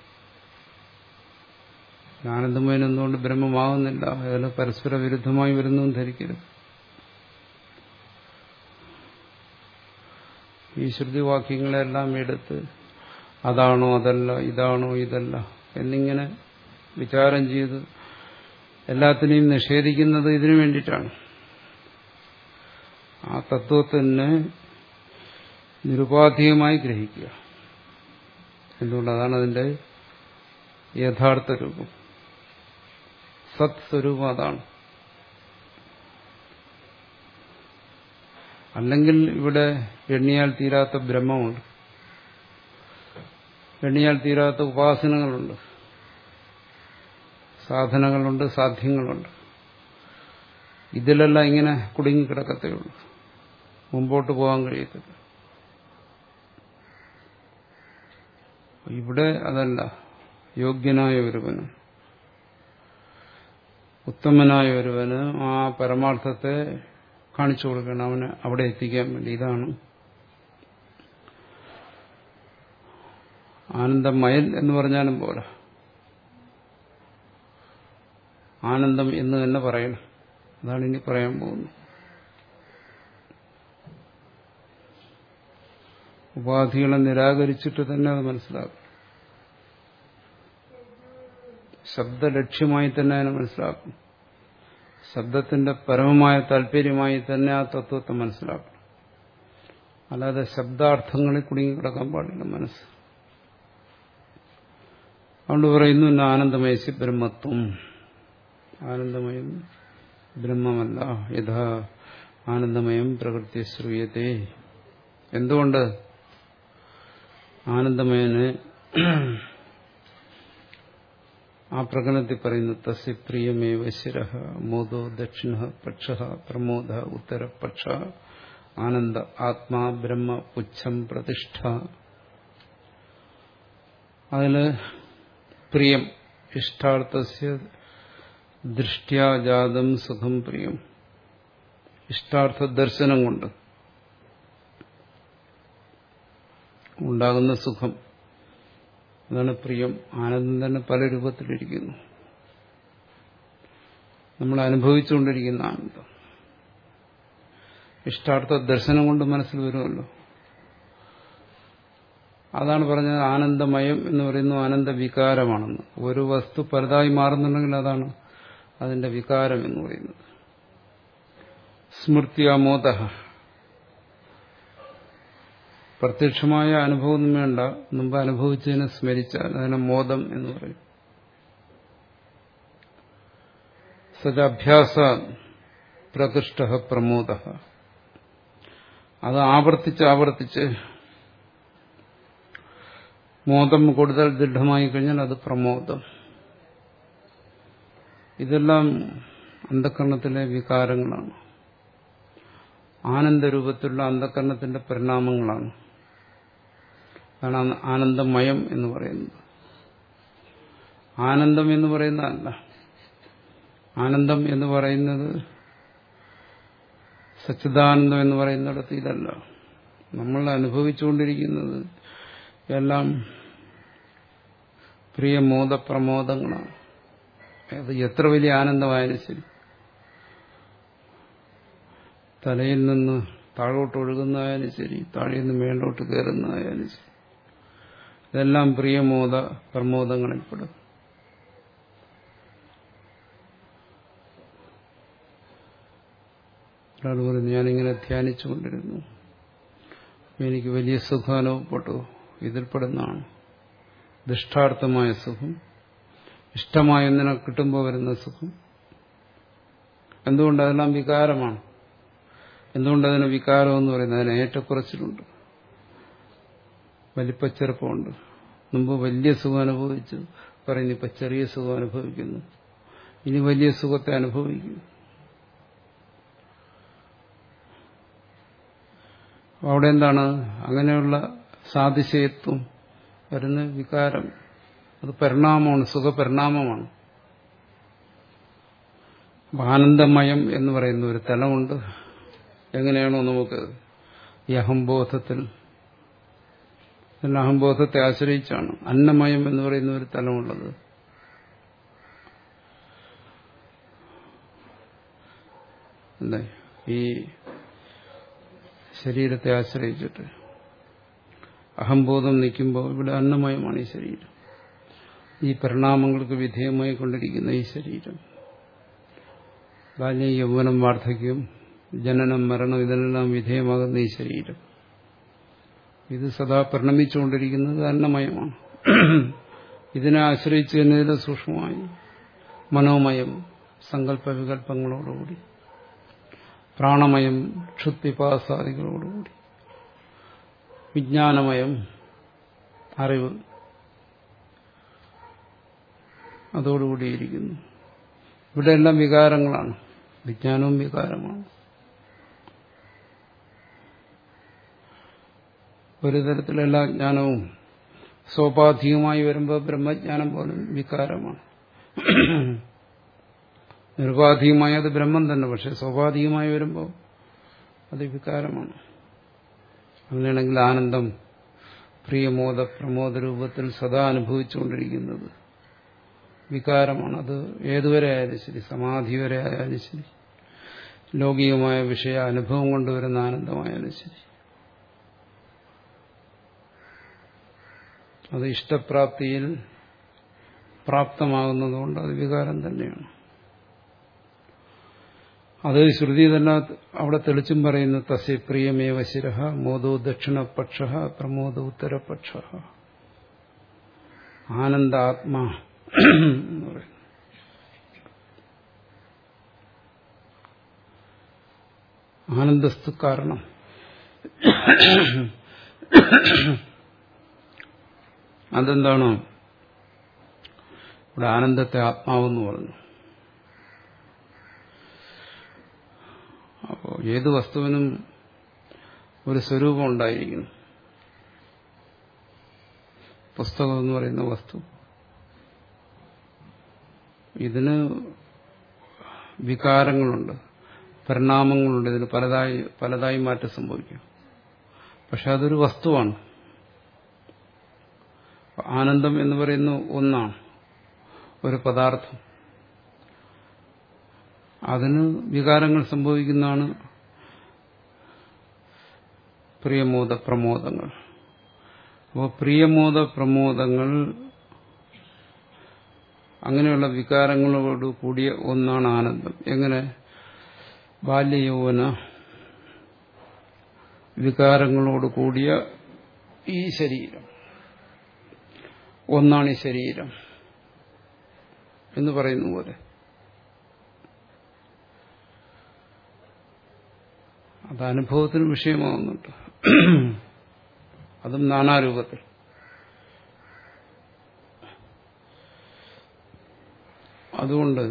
ആനന്ദമയൻ എന്തുകൊണ്ട് ബ്രഹ്മമാകുന്നില്ല അതിൽ പരസ്പര വിരുദ്ധമായി വരുന്നു ധരിക്കരുത് ഈ ശ്രുതിവാക്യങ്ങളെല്ലാം എടുത്ത് അതാണോ അതല്ല ഇതാണോ ഇതല്ല എന്നിങ്ങനെ വിചാരം ചെയ്ത് എല്ലാത്തിനെയും നിഷേധിക്കുന്നത് ഇതിനു വേണ്ടിയിട്ടാണ് ആ തത്വത്തിനെ നിരുപാധികമായി ഗ്രഹിക്കുക എന്തുകൊണ്ട് അതാണ് അതിന്റെ യഥാർത്ഥ രൂപം സത് സ്വരൂപം അതാണ് അല്ലെങ്കിൽ ഇവിടെ എണ്ണിയാൽ തീരാത്ത ബ്രഹ്മമുണ്ട് എണ്ണിയാൽ തീരാത്ത ഉപാസനകളുണ്ട് സാധനങ്ങളുണ്ട് സാധ്യങ്ങളുണ്ട് ഇതിലെല്ലാം ഇങ്ങനെ കുടുങ്ങിക്കിടക്കത്തേ ഉള്ളൂ മുമ്പോട്ട് പോകാൻ കഴിയത്തില്ല ഇവിടെ അതല്ല യോഗ്യനായ ഒരുവന് ഉത്തമനായ ഒരുവന് ആ പരമാർത്ഥത്തെ കാണിച്ചു കൊടുക്കണം അവന് അവിടെ എത്തിക്കാൻ വേണ്ടി ഇതാണ് ആനന്ദമയൻ എന്ന് പറഞ്ഞാലും പോരാ ആനന്ദം എന്ന് തന്നെ പറയണം അതാണ് ഇനി പറയാൻ പോകുന്നത് ഉപാധികളെ നിരാകരിച്ചിട്ട് തന്നെ അത് മനസ്സിലാക്കും ശബ്ദലക്ഷ്യമായി തന്നെ അതിനെ മനസ്സിലാക്കും ശബ്ദത്തിന്റെ പരമമായ താല്പര്യമായി തന്നെ ആ തത്വത്തെ മനസ്സിലാക്കണം അല്ലാതെ ശബ്ദാർത്ഥങ്ങളിൽ കുടുങ്ങിക്കിടക്കാൻ പാടില്ല മനസ്സ് അതുകൊണ്ട് പറയുന്നു ഇന്ന് ആനന്ദമയസി ബ്രഹ്മത്വം ആനന്ദമയം ബ്രഹ്മമല്ല യഥാ ആനന്ദമയം പ്രകൃതി ശ്രൂയത്തെ എന്തുകൊണ്ട് ആനന്ദമയന് ആ പ്രകടനത്തിൽ പറയുന്നു തസ്യ പ്രിയമേവ ശിര മോദോ ദക്ഷിണ പക്ഷ പ്രമോദ ഉത്തരപക്ഷ ആനന്ദ ആത്മാ ബ്രഹ്മ പുച്ഛം പ്രതിഷ്ഠ അതില് പ്രിയം ഇഷ്ടാർത്ഥസ്യ ദൃഷ്ട്യാജാതം സുഖം പ്രിയം ഇഷ്ടാർത്ഥ ദർശനം കൊണ്ട് ഉണ്ടാകുന്ന സുഖം അതാണ് പ്രിയം ആനന്ദം തന്നെ പല രൂപത്തിലിരിക്കുന്നു നമ്മൾ അനുഭവിച്ചുകൊണ്ടിരിക്കുന്ന ആനന്ദം ഇഷ്ടാർത്ഥ ദർശനം കൊണ്ട് മനസ്സിൽ വരുമല്ലോ അതാണ് പറഞ്ഞത് ആനന്ദമയം എന്ന് പറയുന്നു ആനന്ദ വികാരമാണെന്ന് ഒരു വസ്തു പലതായി മാറുന്നുണ്ടെങ്കിൽ അതാണ് അതിന്റെ വികാരം എന്ന് പറയുന്നത് സ്മൃത്യാമോദ പ്രത്യക്ഷമായ അനുഭവമൊന്നും വേണ്ട മുമ്പ് അനുഭവിച്ചതിനെ സ്മരിച്ചാൽ അതിനെ മോദം എന്ന് പറയും സദാഭ്യാസ പ്രകൃഷ്ട പ്രമോദ അത് ആവർത്തിച്ച് ആവർത്തിച്ച് മോദം കൂടുതൽ ദൃഢമായി കഴിഞ്ഞാൽ അത് പ്രമോദം ഇതെല്ലാം അന്ധകരണത്തിലെ വികാരങ്ങളാണ് ആനന്ദരൂപത്തിലുള്ള അന്ധകരണത്തിന്റെ പരിണാമങ്ങളാണ് അതാണ് ആനന്ദമയം എന്ന് പറയുന്നത് ആനന്ദം എന്ന് പറയുന്നതല്ല ആനന്ദം എന്ന് പറയുന്നത് സച്ചിദാനന്ദം എന്ന് പറയുന്നിടത്ത് ഇതല്ല നമ്മൾ അനുഭവിച്ചുകൊണ്ടിരിക്കുന്നത് എല്ലാം പ്രിയമോദ പ്രമോദങ്ങളാണ് അത് എത്ര വലിയ ആനന്ദമായാലും ശരി തലയിൽ നിന്ന് താഴോട്ട് ഒഴുകുന്നതായാലും ശരി താഴെ നിന്ന് മേലോട്ട് കയറുന്നതായാലും ശരി ഇതെല്ലാം പ്രിയമോദ പ്രമോദങ്ങളിൽപ്പെടും ഒരാൾ പറഞ്ഞു ഞാനിങ്ങനെ ധ്യാനിച്ചുകൊണ്ടിരുന്നു എനിക്ക് വലിയ സുഖം അനുഭവപ്പെട്ടു ഇതിൽപ്പെടുന്നതാണ് ദുഷ്ടാർത്ഥമായ സുഖം ഇഷ്ടമായ ഒന്നിനെ കിട്ടുമ്പോൾ വരുന്ന സുഖം എന്തുകൊണ്ട് അതെല്ലാം വികാരമാണ് എന്തുകൊണ്ട് അതിന് വികാരം എന്ന് പറയുന്നത് അതിന് ഏറ്റക്കുറച്ചിലുണ്ട് വലിപ്പച്ചെറുപ്പമുണ്ട് മുമ്പ് വലിയ സുഖം അനുഭവിച്ചു പറയുന്നു ഇപ്പൊ ചെറിയ സുഖം അനുഭവിക്കുന്നു ഇനി വലിയ സുഖത്തെ അനുഭവിക്കും അവിടെ എന്താണ് അങ്ങനെയുള്ള സാതിശയത്വം വരുന്ന വികാരം അത് പരിണാമമാണ് സുഖപരിണാമമാണ് ആനന്ദമയം എന്ന് പറയുന്ന ഒരു തലമുണ്ട് എങ്ങനെയാണോ നമുക്ക് ഈ അഹംബോധത്തിൽ അഹംബോധത്തെ ആശ്രയിച്ചാണ് അന്നമയം എന്ന് പറയുന്ന ഒരു തലമുള്ളത് എന്താ ഈ ശരീരത്തെ ആശ്രയിച്ചിട്ട് അഹംബോധം നിൽക്കുമ്പോൾ ഇവിടെ അന്നമയമാണ് ഈ ശരീരം ഈ പരിണാമങ്ങൾക്ക് വിധേയമായി കൊണ്ടിരിക്കുന്ന ഈ ശരീരം ബാല്യം യൗവനം വാർദ്ധക്യം ജനനം മരണം ഇതിനെല്ലാം വിധേയമാകുന്ന ഈ ശരീരം ഇത് സദാ പരിണമിച്ചുകൊണ്ടിരിക്കുന്നത് അന്നമയമാണ് ഇതിനെ ആശ്രയിച്ച് തന്നെ ഇതിൽ സൂക്ഷ്മമായി മനോമയം സങ്കല്പ വികല്പങ്ങളോടുകൂടി പ്രാണമയം ക്ഷുത്പിപാസാദികളോടുകൂടി വിജ്ഞാനമയം അറിവ് അതോടുകൂടിയിരിക്കുന്നു ഇവിടെ എല്ലാം വികാരങ്ങളാണ് വിജ്ഞാനവും വികാരമാണ് ഒരു തരത്തിലെല്ലാ ജ്ഞാനവും സോപാധികമായി വരുമ്പോൾ ബ്രഹ്മജ്ഞാനം പോലും വികാരമാണ് നിരുപാധികമായി അത് ബ്രഹ്മം തന്നെ പക്ഷെ സ്വാഭാവികമായി വരുമ്പോൾ അത് വികാരമാണ് അങ്ങനെയാണെങ്കിൽ ആനന്ദം പ്രിയമോദ പ്രമോദ രൂപത്തിൽ സദാ അനുഭവിച്ചുകൊണ്ടിരിക്കുന്നത് വികാരമാണ് അത് ഏതുവരെ ആയാലും ശരി സമാധി വരെ ആയാലും ശരി ലൗകികമായ വിഷയ അനുഭവം കൊണ്ടുവരുന്ന ആനന്ദമായാലും ശരി അത് ഇഷ്ടപ്രാപ്തിയിൽ പ്രാപ്തമാകുന്നതുകൊണ്ട് അത് വികാരം തന്നെയാണ് അത് ശ്രുതി തന്നെ അവിടെ തെളിച്ചും പറയുന്നു തസ്യ പ്രിയമേവ ശിരഹ മോദോ ദക്ഷിണപക്ഷ പ്രമോദ ഉത്തരപക്ഷ ആനന്ദ ആത്മാ എന്ന് പറയുന്നു ആനന്ദസ്തു കാരണം അതെന്താണ് ഇവിടെ ആനന്ദത്തെ ആത്മാവെന്ന് പറഞ്ഞു അപ്പോൾ ഏത് വസ്തുവിനും ഒരു സ്വരൂപം ഉണ്ടായിരിക്കുന്നു പുസ്തകം എന്ന് പറയുന്ന വസ്തു ഇതിന് വികാരങ്ങളുണ്ട് പരിണാമങ്ങളുണ്ട് ഇതിന് പലതായി പലതായി മാറ്റം സംഭവിക്കും പക്ഷെ അതൊരു വസ്തുവാണ് ആനന്ദം എന്ന് പറയുന്ന ഒന്നാണ് ഒരു പദാർത്ഥം അതിന് വികാരങ്ങൾ സംഭവിക്കുന്നതാണ് പ്രിയമോദ പ്രമോദങ്ങൾ അപ്പോൾ പ്രിയമോദ പ്രമോദങ്ങൾ അങ്ങനെയുള്ള വികാരങ്ങളോട് കൂടിയ ഒന്നാണ് ആനന്ദം എങ്ങനെ ബാല്യയൗവന വികാരങ്ങളോട് കൂടിയ ഈ ശരീരം ഒന്നാണ് ഈ ശരീരം എന്ന് പറയുന്ന പോലെ അത് അനുഭവത്തിന് വിഷയമാകുന്നുണ്ട് അതും നാനാരൂപത്തിൽ അതുകൊണ്ട്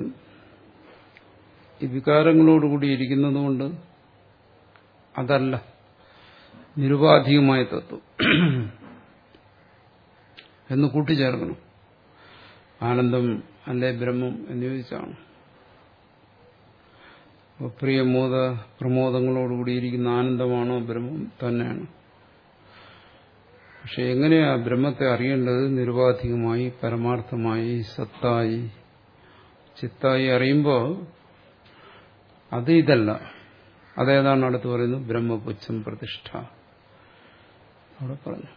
ഈ വികാരങ്ങളോടുകൂടി ഇരിക്കുന്നതുകൊണ്ട് അതല്ല നിരുപാധികമായ തത്വം എന്ന് കൂട്ടിച്ചേർക്കണം ആനന്ദം അല്ലെ ബ്രഹ്മം എന്ന് ചോദിച്ചാണ് പ്രിയമോദ പ്രമോദങ്ങളോടുകൂടിയിരിക്കുന്ന ആനന്ദമാണോ ബ്രഹ്മം തന്നെയാണ് പക്ഷെ എങ്ങനെയാ ബ്രഹ്മത്തെ അറിയേണ്ടത് നിരുപാധികമായി പരമാർത്ഥമായി സത്തായി ചിത്തായി അറിയുമ്പോൾ അത് ഇതല്ല അതേതാണ് അടുത്ത് പറയുന്നത് ബ്രഹ്മപുച്ഛം പ്രതിഷ്ഠ അവിടെ പറഞ്ഞു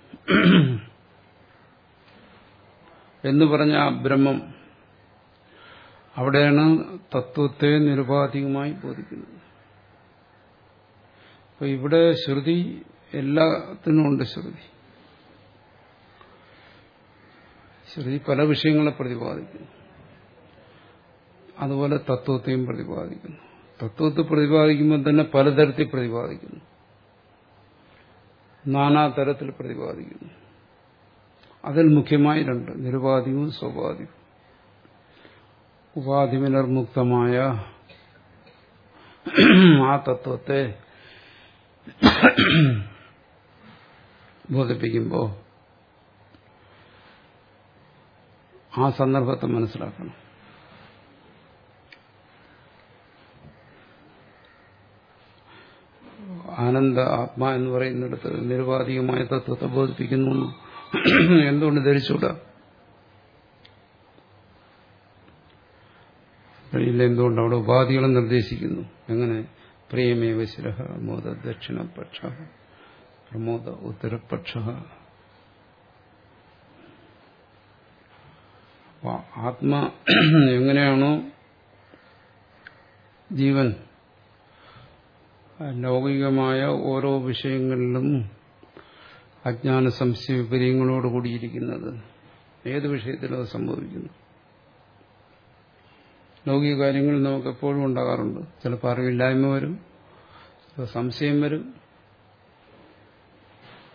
എന്ന് പറഞ്ഞ ആ ബ്രഹ്മം അവിടെയാണ് തത്വത്തെ നിരുപാധികമായി ബോധിക്കുന്നത് അപ്പൊ ഇവിടെ ശ്രുതി എല്ലാത്തിനും ഉണ്ട് ശ്രുതി ശ്രുതി പല വിഷയങ്ങളെ പ്രതിപാദിക്കുന്നു അതുപോലെ തത്വത്തെയും പ്രതിപാദിക്കുന്നു തത്വത്തെ പ്രതിപാദിക്കുമ്പോൾ തന്നെ പലതരത്തിൽ പ്രതിപാദിക്കുന്നു നാനാതരത്തിൽ പ്രതിപാദിക്കുന്നു അതിൽ മുഖ്യമായി രണ്ട് നിരുപാധികവും സ്വാഭാവികവും ഉപാധിവിനർമുക്തമായ ആ തത്വത്തെ ബോധിപ്പിക്കുമ്പോൾ ആ സന്ദർഭത്തെ മനസ്സിലാക്കണം ആനന്ദ ആത്മാ എന്ന് പറയുന്നിടത്ത് നിരുപാധികമായ തത്വത്തെ ബോധിപ്പിക്കുന്നു എന്തുകൊണ്ട് ധരിച്ചൂടാ കഴിയില്ല എന്തുകൊണ്ട് അവിടെ ഉപാധികളെ നിർദ്ദേശിക്കുന്നു എങ്ങനെ പ്രിയമേവ ശിരഹ മോദ ദക്ഷിണപക്ഷ പ്രമോദ ഉത്തരപക്ഷ ആത്മ എങ്ങനെയാണോ ജീവൻ ലൗകികമായ ഓരോ വിഷയങ്ങളിലും അജ്ഞാന സംശയ വിപര്യങ്ങളോടുകൂടിയിരിക്കുന്നത് ഏത് വിഷയത്തിലും അത് സംഭവിക്കുന്നു ലൗകിക കാര്യങ്ങൾ നമുക്ക് എപ്പോഴും ഉണ്ടാകാറുണ്ട് ചിലപ്പോൾ അറിവില്ലായ്മ വരും ചിലപ്പോൾ സംശയം വരും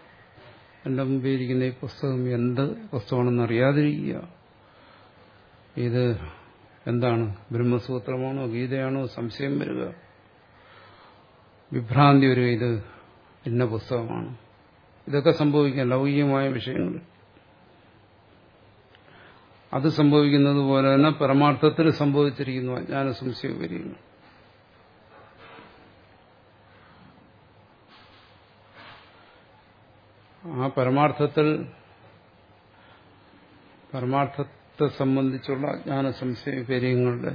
എൻ്റെ മുമ്പിൽ ഇരിക്കുന്ന ഈ പുസ്തകം എന്ത് പുസ്തകമാണെന്ന് അറിയാതിരിക്കുക ഇത് എന്താണ് ബ്രഹ്മസൂത്രമാണോ ഗീതയാണോ സംശയം വരിക വിഭ്രാന്തി വരിക ഇത് ഇന്ന പുസ്തകമാണ് ഇതൊക്കെ സംഭവിക്കാം ലൗകികമായ വിഷയങ്ങൾ അത് സംഭവിക്കുന്നത് പോലെ തന്നെ പരമാർത്ഥത്തിൽ സംഭവിച്ചിരിക്കുന്നു അജ്ഞാന സംശയ വരികയാണ് ആ പരമാർത്ഥത്തിൽ പരമാർത്ഥത്തെ സംബന്ധിച്ചുള്ള അജ്ഞാന സംശയ കാര്യങ്ങളുടെ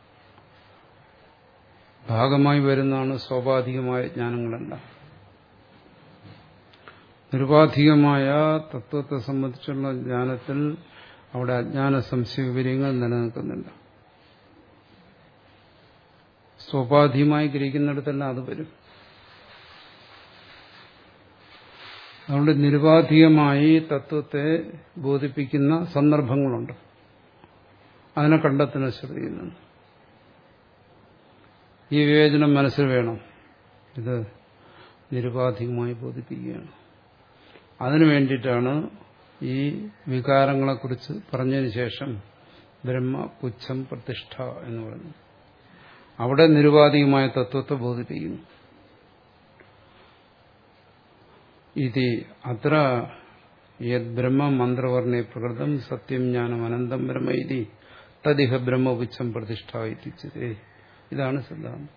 ഭാഗമായി വരുന്നതാണ് സ്വാഭാവികമായ ജ്ഞാനങ്ങളെല്ലാം നിരുപാധികമായ തത്വത്തെ സംബന്ധിച്ചുള്ള ജ്ഞാനത്തിൽ അവിടെ അജ്ഞാന സംശയ വിവരങ്ങൾ നിലനിൽക്കുന്നില്ല സ്വാഭാവികമായി ഗ്രഹിക്കുന്നിടത്തെല്ലാം അത് വരും അതുകൊണ്ട് നിരുപാധികമായി തത്വത്തെ ബോധിപ്പിക്കുന്ന സന്ദർഭങ്ങളുണ്ട് അതിനെ കണ്ടെത്തുന്ന ശ്രദ്ധിക്കുന്നുണ്ട് ഈ വിവേചനം മനസ്സിൽ വേണം ഇത് നിരുപാധികമായി ബോധിപ്പിക്കുകയാണ് അതിനു വേണ്ടിയിട്ടാണ് ഈ വികാരങ്ങളെക്കുറിച്ച് പറഞ്ഞതിന് ശേഷം ബ്രഹ്മ പുച്ഛം പ്രതിഷ്ഠ എന്ന് പറയുന്നത് അവിടെ നിരുപാധികമായ തത്വത്തെ ബോധിപ്പിക്കുന്നു ഇത് അത്ര യത് ബ്രഹ്മ മന്ത്രവർണ്ണെ പ്രകൃതം സത്യം ജ്ഞാനം അനന്തം ബ്രഹ്മ ഇതി തദിഹ ബ്രഹ്മപുച്ഛം പ്രതിഷ്ഠ എത്തിച്ചത് ഇതാണ് സിദ്ധാന്തം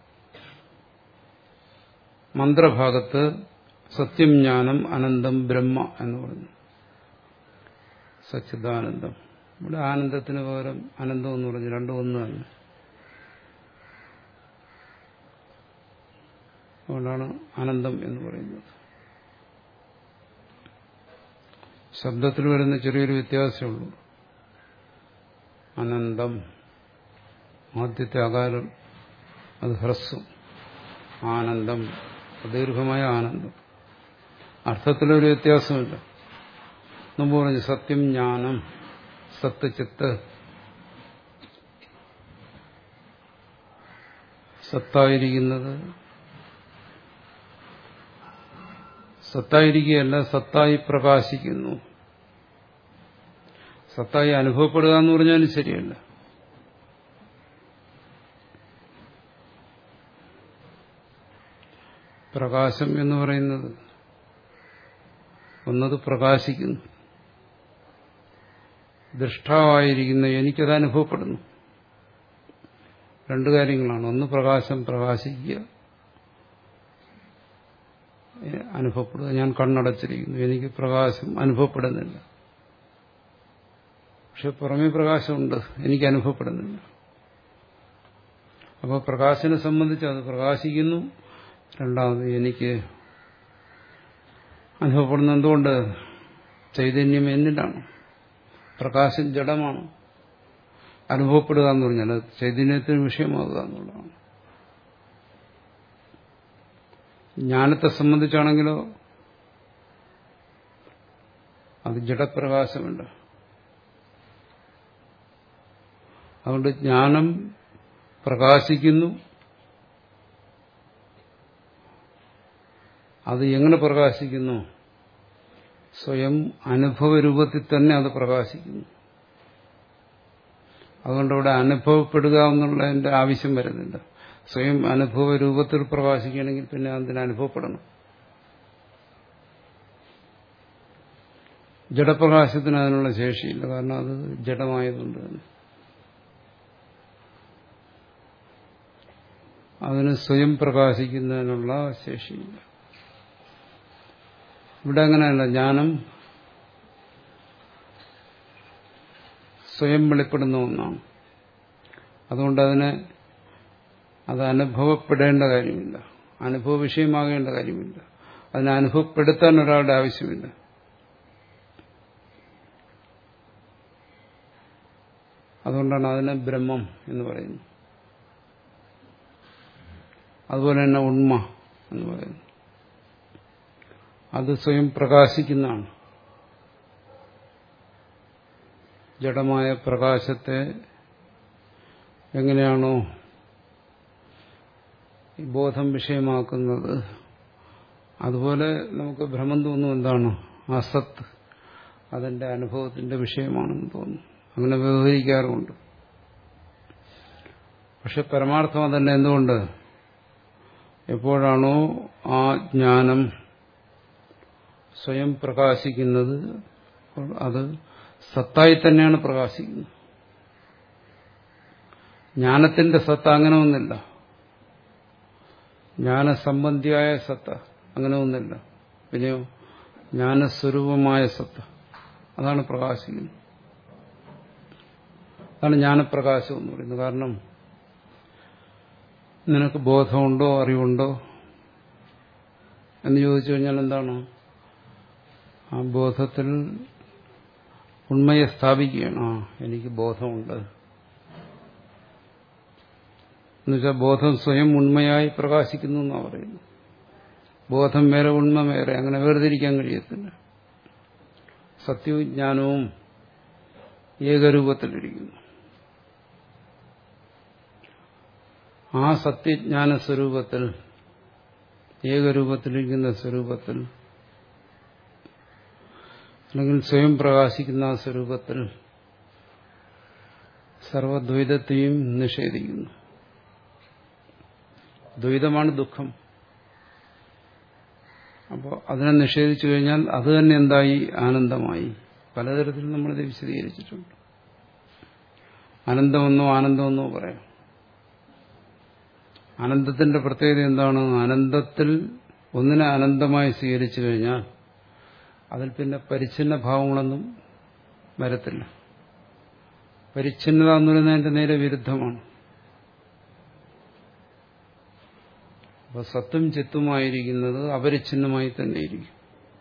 മന്ത്രഭാഗത്ത് സത്യം ജ്ഞാനം അനന്തം ബ്രഹ്മ എന്ന് പറഞ്ഞു സച്ചിദാനന്ദം ഇവിടെ ആനന്ദത്തിന് പകരം അനന്തം എന്ന് പറഞ്ഞു രണ്ടും ഒന്ന് തന്നെ അതുകൊണ്ടാണ് അനന്തം എന്ന് പറയുന്നത് ശബ്ദത്തിൽ വരുന്ന ചെറിയൊരു വ്യത്യാസമുള്ളൂ അനന്തം ആദ്യത്തെ അകാരം അത് ഹ്രസ്വം ആനന്ദം ദീർഘമായ ആനന്ദം അർത്ഥത്തിലൊരു വ്യത്യാസമില്ല മുമ്പ് പറഞ്ഞു സത്യം ജ്ഞാനം സത്ത് ചിത്ത് സത്തായിരിക്കുന്നത് സത്തായിരിക്കുകയല്ല സത്തായി പ്രകാശിക്കുന്നു സത്തായി അനുഭവപ്പെടുക എന്ന് പറഞ്ഞാലും ശരിയല്ല പ്രകാശം എന്ന് പറയുന്നത് ഒന്നത് പ്രകാശിക്കുന്നു ദൃഷ്ടാവായിരിക്കുന്ന എനിക്കത് അനുഭവപ്പെടുന്നു രണ്ടു കാര്യങ്ങളാണ് ഒന്ന് പ്രകാശം പ്രകാശിക്കുക അനുഭവപ്പെടുക ഞാൻ കണ്ണടച്ചിരിക്കുന്നു എനിക്ക് പ്രകാശം അനുഭവപ്പെടുന്നില്ല പക്ഷെ പുറമേ പ്രകാശമുണ്ട് എനിക്ക് അനുഭവപ്പെടുന്നില്ല അപ്പോൾ പ്രകാശനെ സംബന്ധിച്ച് അത് പ്രകാശിക്കുന്നു രണ്ടാമത് എനിക്ക് അനുഭവപ്പെടുന്ന എന്തുകൊണ്ട് ചൈതന്യം എന്നിലാണ് പ്രകാശം ജഡമാണ് അനുഭവപ്പെടുക എന്ന് പറഞ്ഞാൽ അത് ചൈതന്യത്തിന് വിഷയമാകുക എന്നുള്ളതാണ് ജ്ഞാനത്തെ സംബന്ധിച്ചാണെങ്കിലോ അത് ജഡപ്രകാശമുണ്ട് അതുകൊണ്ട് ജ്ഞാനം പ്രകാശിക്കുന്നു അത് എങ്ങനെ പ്രകാശിക്കുന്നു സ്വയം അനുഭവ രൂപത്തിൽ തന്നെ അത് പ്രകാശിക്കുന്നു അതുകൊണ്ട് അവിടെ അനുഭവപ്പെടുക എന്നുള്ളതിന്റെ ആവശ്യം വരുന്നില്ല സ്വയം അനുഭവ രൂപത്തിൽ പ്രകാശിക്കുകയാണെങ്കിൽ പിന്നെ അതിന് അനുഭവപ്പെടണം ജഡപ്രകാശത്തിന് അതിനുള്ള ശേഷിയില്ല കാരണം അത് ജഡമായതുകൊണ്ട് തന്നെ അതിന് സ്വയം പ്രകാശിക്കുന്നതിനുള്ള ശേഷിയില്ല ഇവിടെ അങ്ങനെയല്ല ജ്ഞാനം സ്വയം വെളിപ്പെടുന്ന ഒന്നാണ് അതുകൊണ്ട് അതിനെ അത് അനുഭവപ്പെടേണ്ട കാര്യമില്ല അനുഭവ വിഷയമാകേണ്ട കാര്യമില്ല അതിനെ അനുഭവപ്പെടുത്താൻ ഒരാളുടെ ആവശ്യമില്ല അതുകൊണ്ടാണ് അതിനെ ബ്രഹ്മം എന്ന് പറയുന്നത് അതുപോലെ തന്നെ ഉണ്മ എന്ന് പറയുന്നു അത് സ്വയം പ്രകാശിക്കുന്നതാണ് ജഡമായ പ്രകാശത്തെ എങ്ങനെയാണോ ഈ ബോധം വിഷയമാക്കുന്നത് അതുപോലെ നമുക്ക് ഭ്രമം തോന്നുന്നു എന്താണ് അസത്ത് അതിന്റെ അനുഭവത്തിന്റെ വിഷയമാണെന്ന് തോന്നുന്നു അങ്ങനെ വ്യവഹരിക്കാറുമുണ്ട് പക്ഷെ പരമാർത്ഥം അതല്ല എന്തുകൊണ്ട് എപ്പോഴാണോ ആ ജ്ഞാനം സ്വയം പ്രകാശിക്കുന്നത് അത് സത്തായി തന്നെയാണ് പ്രകാശിക്കുന്നത് ജ്ഞാനത്തിന്റെ സത്ത അങ്ങനെ ഒന്നില്ല ജ്ഞാനസംബന്ധിയായ സത്ത അങ്ങനെ ഒന്നില്ല പിന്നെയോ ജ്ഞാനസ്വരൂപമായ സത്ത അതാണ് പ്രകാശിക്കുന്നത് അതാണ് ജ്ഞാനപ്രകാശം എന്ന് പറയുന്നത് കാരണം നിനക്ക് ബോധമുണ്ടോ അറിവുണ്ടോ എന്ന് ചോദിച്ചു കഴിഞ്ഞാൽ എന്താണ് ആ ബോധത്തിൽ ഉണ്മയെ സ്ഥാപിക്കുകയാണ് ആ എനിക്ക് ബോധമുണ്ട് എന്നുവെച്ചാൽ ബോധം സ്വയം ഉണ്മയായി പ്രകാശിക്കുന്നു എന്നാണ് പറയുന്നത് ബോധം വേറെ ഉണ്മ വേറെ അങ്ങനെ വേർതിരിക്കാൻ കഴിയത്തില്ല സത്യവും ജ്ഞാനവും ഏകരൂപത്തിലിരിക്കുന്നു ആ സത്യജ്ഞാന സ്വരൂപത്തിൽ ഏകരൂപത്തിലിരിക്കുന്ന സ്വരൂപത്തിൽ അല്ലെങ്കിൽ സ്വയം പ്രകാശിക്കുന്ന ആ സ്വരൂപത്തിൽ സർവദ്വൈതത്തെയും നിഷേധിക്കുന്നു ദ്വൈതമാണ് ദുഃഖം അപ്പോൾ അതിനെ നിഷേധിച്ചു കഴിഞ്ഞാൽ അത് തന്നെ എന്തായി ആനന്ദമായി പലതരത്തിൽ നമ്മളിത് വിശദീകരിച്ചിട്ടുണ്ട് അനന്തമെന്നോ ആനന്ദമെന്നോ പറയാം അനന്തത്തിന്റെ പ്രത്യേകത എന്താണ് അനന്തത്തിൽ ഒന്നിനെ അനന്തമായി സ്വീകരിച്ചു കഴിഞ്ഞാൽ അതിൽ പിന്നെ പരിച്ഛിന്ന ഭാവങ്ങളൊന്നും വരത്തില്ല പരിച്ഛിന്നത എന്ന് പറയുന്നതിന്റെ നേരെ വിരുദ്ധമാണ് അപ്പൊ സത്തും ചിത്തുമായിരിക്കുന്നത് അപരിച്ഛിന്നമായി തന്നെ ഇരിക്കും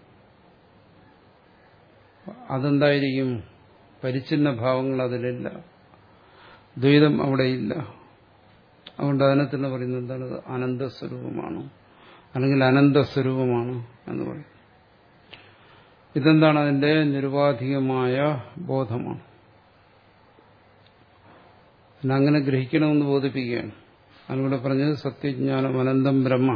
അതെന്തായിരിക്കും പരിച്ഛിന്ന ഭാവങ്ങൾ അതിലില്ല ദ്വൈതം അവിടെയില്ല അതുകൊണ്ട് അതിനെ തന്നെ പറയുന്നത് എന്താണ് അനന്തസ്വരൂപമാണ് അല്ലെങ്കിൽ അനന്തസ്വരൂപമാണ് എന്ന് പറയും ഇതെന്താണ് അതിന്റെ നിരുപാധികമായ ബോധമാണ് അങ്ങനെ ഗ്രഹിക്കണമെന്ന് ബോധിപ്പിക്കുകയാണ് അതിലൂടെ പറഞ്ഞത് സത്യജ്ഞാനം അനന്തം ബ്രഹ്മ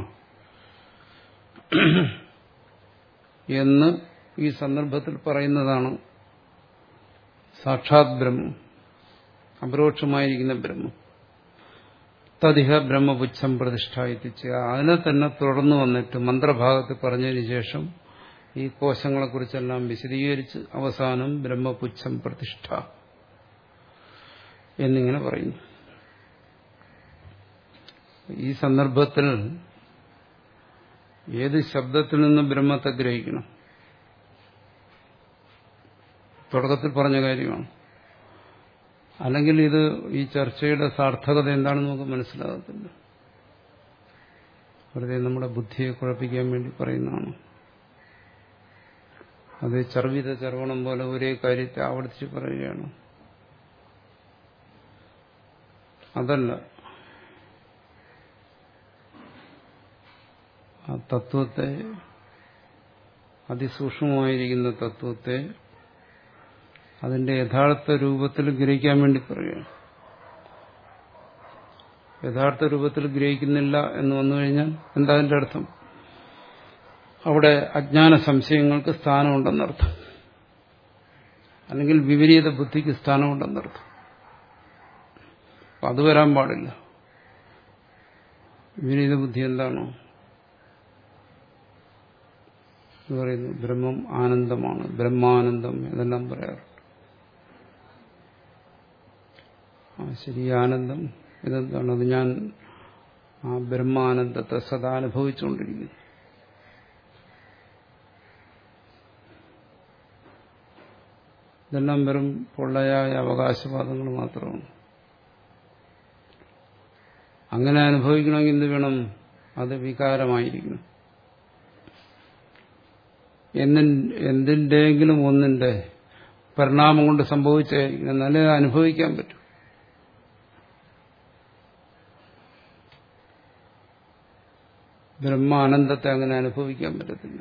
എന്ന് ഈ സന്ദർഭത്തിൽ പറയുന്നതാണ് സാക്ഷാത് ബ്രഹ്മം അപരോക്ഷമായിരിക്കുന്ന ബ്രഹ്മം തതിഹ ബ്രഹ്മപുച്ഛം പ്രതിഷ്ഠ എത്തിച്ച് അതിനെ തന്നെ തുടർന്നു വന്നിട്ട് മന്ത്രഭാഗത്ത് പറഞ്ഞതിന് ശേഷം ഈ കോശങ്ങളെക്കുറിച്ചെല്ലാം വിശദീകരിച്ച് അവസാനം ബ്രഹ്മപുച്ഛം പ്രതിഷ്ഠ എന്നിങ്ങനെ പറയുന്നു ഈ സന്ദർഭത്തിൽ ഏത് ശബ്ദത്തിൽ നിന്ന് ബ്രഹ്മത്തെ ഗ്രഹിക്കണം തുടക്കത്തിൽ പറഞ്ഞ കാര്യമാണ് അല്ലെങ്കിൽ ഇത് ഈ ചർച്ചയുടെ സാർത്ഥകത എന്താണെന്ന് നമുക്ക് മനസ്സിലാകത്തില്ല വെറുതെ നമ്മുടെ ബുദ്ധിയെ കുഴപ്പിക്കാൻ വേണ്ടി പറയുന്നതാണ് അത് ചർവിത ചർവണം പോലെ ഒരേ കാര്യത്തെ ആവർത്തിച്ച് പറയുകയാണ് അതല്ല ആ തത്വത്തെ അതിസൂക്ഷ്മമായിരിക്കുന്ന തത്വത്തെ അതിന്റെ യഥാർത്ഥ രൂപത്തിൽ ഗ്രഹിക്കാൻ വേണ്ടി പറയുകയാണ് യഥാർത്ഥ രൂപത്തിൽ ഗ്രഹിക്കുന്നില്ല എന്ന് വന്നു കഴിഞ്ഞാൽ എന്താ അതിന്റെ അർത്ഥം അവിടെ അജ്ഞാന സംശയങ്ങൾക്ക് സ്ഥാനമുണ്ടെന്നർത്ഥം അല്ലെങ്കിൽ വിപരീത ബുദ്ധിക്ക് സ്ഥാനമുണ്ടെന്നർത്ഥം അപ്പം അത് വരാൻ പാടില്ല വിപരീത ബുദ്ധി എന്താണോ എന്ന് പറയുന്നു ബ്രഹ്മം ആനന്ദമാണ് ബ്രഹ്മാനന്ദം ഇതെല്ലാം പറയാറുണ്ട് ആ ശരി ആനന്ദം ഇതെന്താണ് അത് ഞാൻ ആ ബ്രഹ്മാനന്ദത്തെ സദാ അനുഭവിച്ചുകൊണ്ടിരിക്കുന്നു ഇതെല്ലാം വെറും പൊള്ളയായ അവകാശവാദങ്ങൾ മാത്രമാണ് അങ്ങനെ അനുഭവിക്കണമെങ്കിൽ എന്ത് വേണം അത് വികാരമായിരിക്കണം എന്തിൻ്റെങ്കിലും ഒന്നിന്റെ പരിണാമം കൊണ്ട് സംഭവിച്ചായിരിക്കണം എന്നാലേ അനുഭവിക്കാൻ പറ്റും ബ്രഹ്മാനന്ദത്തെ അങ്ങനെ അനുഭവിക്കാൻ പറ്റത്തില്ല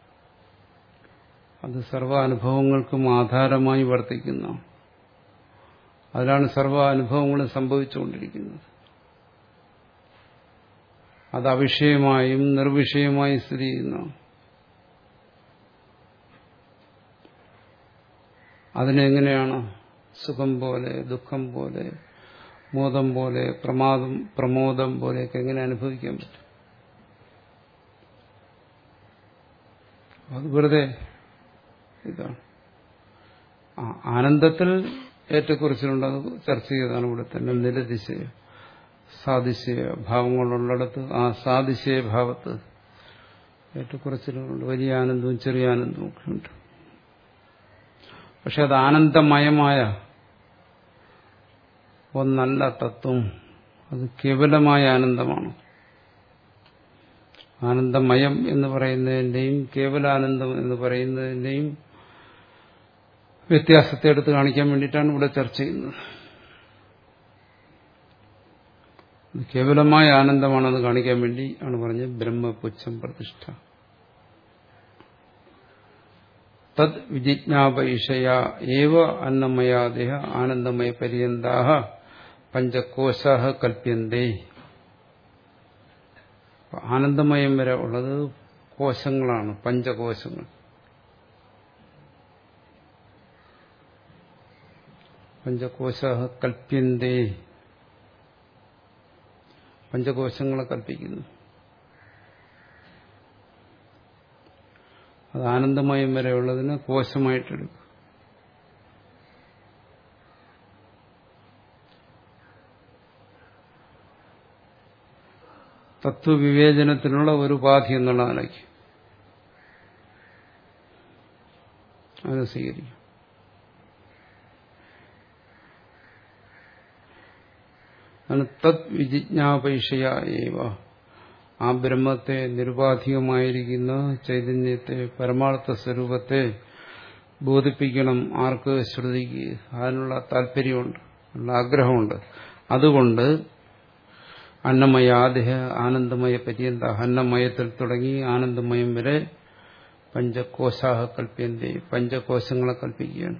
അത് സർവ്വ അനുഭവങ്ങൾക്കും ആധാരമായി വർത്തിക്കുന്ന അതിലാണ് സർവ്വ അനുഭവങ്ങളും സംഭവിച്ചുകൊണ്ടിരിക്കുന്നത് അത് അവിഷയമായും നിർവിഷയമായും സ്ഥിതി ചെയ്യുന്ന അതിനെങ്ങനെയാണ് സുഖം പോലെ ദുഃഖം പോലെ മോദം പോലെ പ്രമാദം പ്രമോദം പോലെയൊക്കെ എങ്ങനെ അനുഭവിക്കാൻ പറ്റും അത് വെറുതെ ഇതാണ് ആ ആനന്ദത്തിൽ ഏറ്റക്കുറിച്ചിലുണ്ട് അത് ചർച്ച ചെയ്തതാണ് ഇവിടെ തന്നെ നിരതിശയ സാതിശയ ഭാവങ്ങളുള്ളിടത്ത് ആ സാതിശയ ഭാവത്ത് ഏറ്റക്കുറച്ചിലുകളുണ്ട് വലിയ ആനന്ദവും ചെറിയ ആനന്ദവും ഒക്കെ ഉണ്ട് പക്ഷെ അത് ആനന്ദമയമായ ഒന്നല്ല തത്വം അത് കേവലമായ ആനന്ദമാണ് ആനന്ദമയം എന്ന് പറയുന്നതിന്റെയും കേവലാനന്ദം എന്ന് പറയുന്നതിന്റെയും വ്യത്യാസത്തെ എടുത്ത് കാണിക്കാൻ വേണ്ടിയിട്ടാണ് ഇവിടെ ചർച്ച ചെയ്യുന്നത് കേവലമായ ആനന്ദമാണെന്ന് കാണിക്കാൻ വേണ്ടി ആണ് പറഞ്ഞത് ബ്രഹ്മപുച്ഛം പ്രതിഷ്ഠ തദ് വിജിജ്ഞാപയിഷയ ഏവ അന്നമയാദേഹ ആനന്ദമയ പര്യന്താഹ പഞ്ചകോശ കൽപ്യന്തേ ആനന്ദമയം വരെ ഉള്ളത് കോശങ്ങളാണ് പഞ്ചകോശങ്ങൾ പഞ്ചകോശ കൽപ്യന്തേ പഞ്ചകോശങ്ങളെ കൽപ്പിക്കുന്നു അത് ആനന്ദമയം വരെ ഉള്ളതിന് കോശമായിട്ടെടുക്കും തത്വവിവേചനത്തിനുള്ള ഒരു ഉപാധി എന്നുള്ള നിലയ്ക്ക് അത് സ്വീകരിക്കും തത് വിജിജ്ഞാപേക്ഷയ ഏവ ആ ബ്രഹ്മത്തെ നിരുപാധികമായിരിക്കുന്ന ചൈതന്യത്തെ പരമാർത്ഥ സ്വരൂപത്തെ ബോധിപ്പിക്കണം ആർക്ക് ശ്രുതിക്ക് അതിനുള്ള താല്പര്യമുണ്ട് ഉള്ള ആഗ്രഹമുണ്ട് അതുകൊണ്ട് അന്നമയാദേഹ ആനന്ദമയ പര്യന്ത അന്നമയത്തിൽ തുടങ്ങി ആനന്ദമയം വരെ പഞ്ചകോശാഹ കൽപ്യന്റെ പഞ്ചകോശങ്ങളെ കൽപ്പിക്കുകയാണ്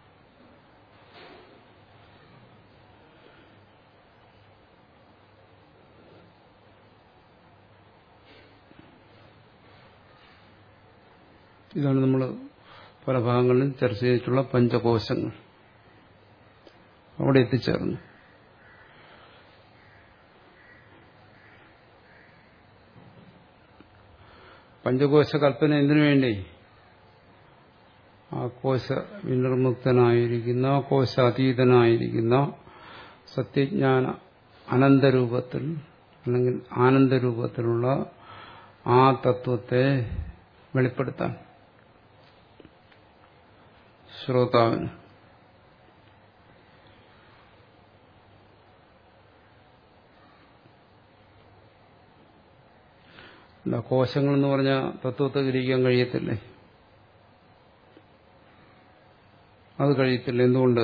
ഇതാണ് നമ്മൾ പല ഭാഗങ്ങളിലും ചർച്ച ചെയ്തിട്ടുള്ള പഞ്ചകോശങ്ങൾ അവിടെ എത്തിച്ചേർന്നു പഞ്ചകോശ കൽപ്പന എന്തിനു വേണ്ടി ആ കോശ വിനിർമുക്തനായിരിക്കുന്ന കോശാതീതനായിരിക്കുന്ന സത്യജ്ഞാന അനന്തരൂപത്തിൽ അല്ലെങ്കിൽ ആനന്ദരൂപത്തിലുള്ള ആ തത്വത്തെ വെളിപ്പെടുത്താൻ ശ്രോതാവിന് കോശങ്ങൾ എന്ന് പറഞ്ഞ തത്വത്തെ ഗ്രഹിക്കാൻ കഴിയത്തില്ലേ അത് കഴിയത്തില്ല എന്തുകൊണ്ട്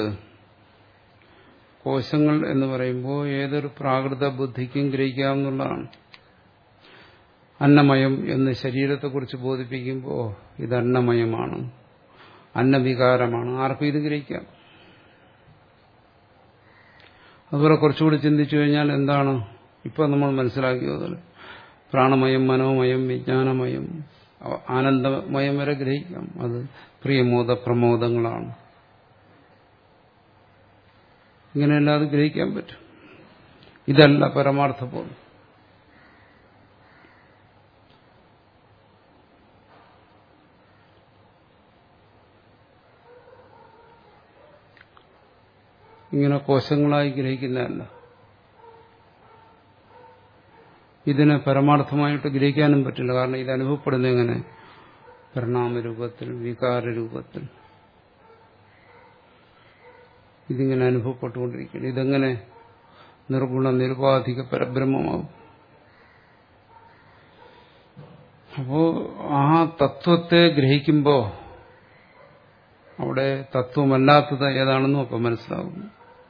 കോശങ്ങൾ എന്ന് പറയുമ്പോൾ ഏതൊരു പ്രാകൃത ബുദ്ധിക്കും ഗ്രഹിക്കാവുന്നതാണ് അന്നമയം എന്ന് ശരീരത്തെക്കുറിച്ച് ബോധിപ്പിക്കുമ്പോൾ ഇത് അന്നമയമാണ് അന്നവികാരമാണ് ആർക്കും ഇത് ഗ്രഹിക്കാം അതുപോലെ കുറച്ചുകൂടി ചിന്തിച്ചു കഴിഞ്ഞാൽ എന്താണ് ഇപ്പൊ നമ്മൾ മനസ്സിലാക്കിയത് പ്രാണമയം മനോമയം വിജ്ഞാനമയം ആനന്ദമയം വരെ ഗ്രഹിക്കാം അത് പ്രിയമോദ പ്രമോദങ്ങളാണ് ഇങ്ങനെയല്ലാതെ ഗ്രഹിക്കാൻ പറ്റും ഇതല്ല പരമാർത്ഥബോധം ഇങ്ങനെ കോശങ്ങളായി ഗ്രഹിക്കുന്നതല്ല ഇതിനെ പരമാർത്ഥമായിട്ട് ഗ്രഹിക്കാനും പറ്റില്ല കാരണം ഇത് അനുഭവപ്പെടുന്നത് എങ്ങനെ പരിണാമരൂപത്തിൽ വികാരരൂപത്തിൽ ഇതിങ്ങനെ അനുഭവപ്പെട്ടുകൊണ്ടിരിക്കുകയാണ് ഇതെങ്ങനെ നിർഗുണ നിരുപാധിക പരബ്രഹ്മമാകും അപ്പോ ആ തത്വത്തെ ഗ്രഹിക്കുമ്പോൾ അവിടെ തത്വമല്ലാത്തത് ഏതാണെന്നും അപ്പം മനസ്സിലാകുന്നു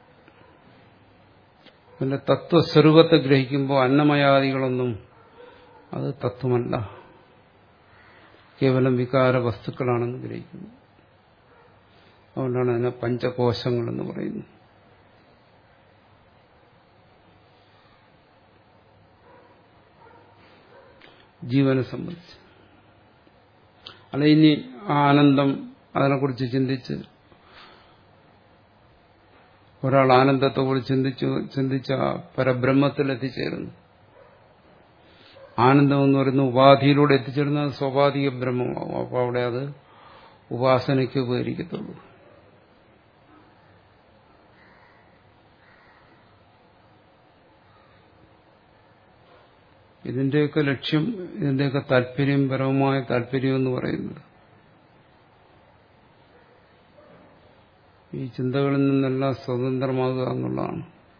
പിന്നെ തത്വസ്വരൂപത്തെ ഗ്രഹിക്കുമ്പോൾ അന്നമയാദികളൊന്നും അത് തത്വമല്ല കേവലം വികാര വസ്തുക്കളാണെന്ന് ഗ്രഹിക്കുന്നു അതുകൊണ്ടാണ് അതിനെ പഞ്ചകോശങ്ങൾ എന്ന് പറയുന്നത് ജീവനെ സംബന്ധിച്ച് അല്ല ഇനി ആ ആനന്ദം അതിനെക്കുറിച്ച് ചിന്തിച്ച് ഒരാൾ ആനന്ദത്തെക്കുറിച്ച് ചിന്തിച്ചു ചിന്തിച്ച പരബ്രഹ്മത്തിൽ എത്തിച്ചേരുന്നു ആനന്ദം എന്ന് പറയുന്ന ഉപാധിയിലൂടെ എത്തിച്ചേരുന്നത് സ്വാഭാവിക ബ്രഹ്മമാവും അപ്പോൾ അവിടെ അത് ഉപാസനയ്ക്ക് ഉപകരിക്കത്തുള്ളൂ ഇതിന്റെയൊക്കെ ലക്ഷ്യം ഇതിന്റെയൊക്കെ താല്പര്യം പരമമായ താല്പര്യം എന്ന് പറയുന്നത് ഈ ചിന്തകളിൽ നിന്നെല്ലാം സ്വതന്ത്രമാകുക എന്നുള്ളതാണ്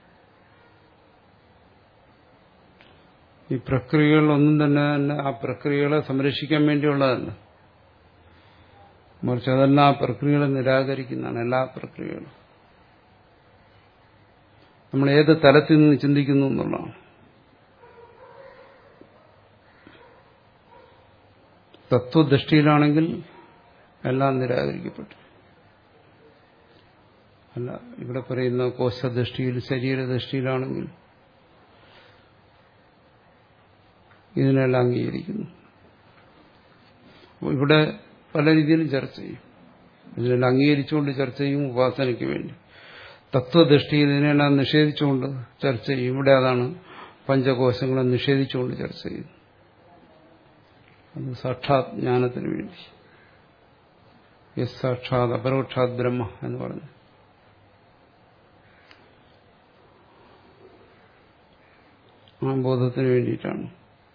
ഈ പ്രക്രിയകളൊന്നും തന്നെ തന്നെ ആ പ്രക്രിയകളെ സംരക്ഷിക്കാൻ വേണ്ടിയുള്ളതല്ല മറിച്ച് അതെല്ലാം ആ പ്രക്രിയകളെ നിരാകരിക്കുന്നതാണ് എല്ലാ പ്രക്രിയകളും നമ്മൾ ഏത് തലത്തിൽ നിന്ന് ചിന്തിക്കുന്നു എന്നുള്ളതാണ് തത്വദൃഷ്ടിയിലാണെങ്കിൽ എല്ലാം നിരാകരിക്കപ്പെട്ടു അല്ല ഇവിടെ പറയുന്ന കോശദൃഷ്ടിയിൽ ശരീരദൃഷ്ടിയിലാണെങ്കിൽ ഇതിനെല്ലാം അംഗീകരിക്കുന്നു ഇവിടെ പല രീതിയിലും ചർച്ച ചെയ്യും ഇതിനെല്ലാം അംഗീകരിച്ചുകൊണ്ട് ചർച്ച ചെയ്യും ഉപാസനയ്ക്ക് വേണ്ടി തത്വദൃഷ്ടിയിൽ ഇതിനെല്ലാം നിഷേധിച്ചുകൊണ്ട് ചർച്ച ചെയ്യും ഇവിടെ അതാണ് പഞ്ചകോശങ്ങളെ നിഷേധിച്ചുകൊണ്ട് ചർച്ച ചെയ്യുന്നു അത് സാക്ഷാത് ജ്ഞാനത്തിന് വേണ്ടി യസ് സാക്ഷാത് അപരോക്ഷാത് ബ്രഹ്മ എന്ന് പറഞ്ഞു ആ ബോധത്തിന് വേണ്ടിയിട്ടാണ്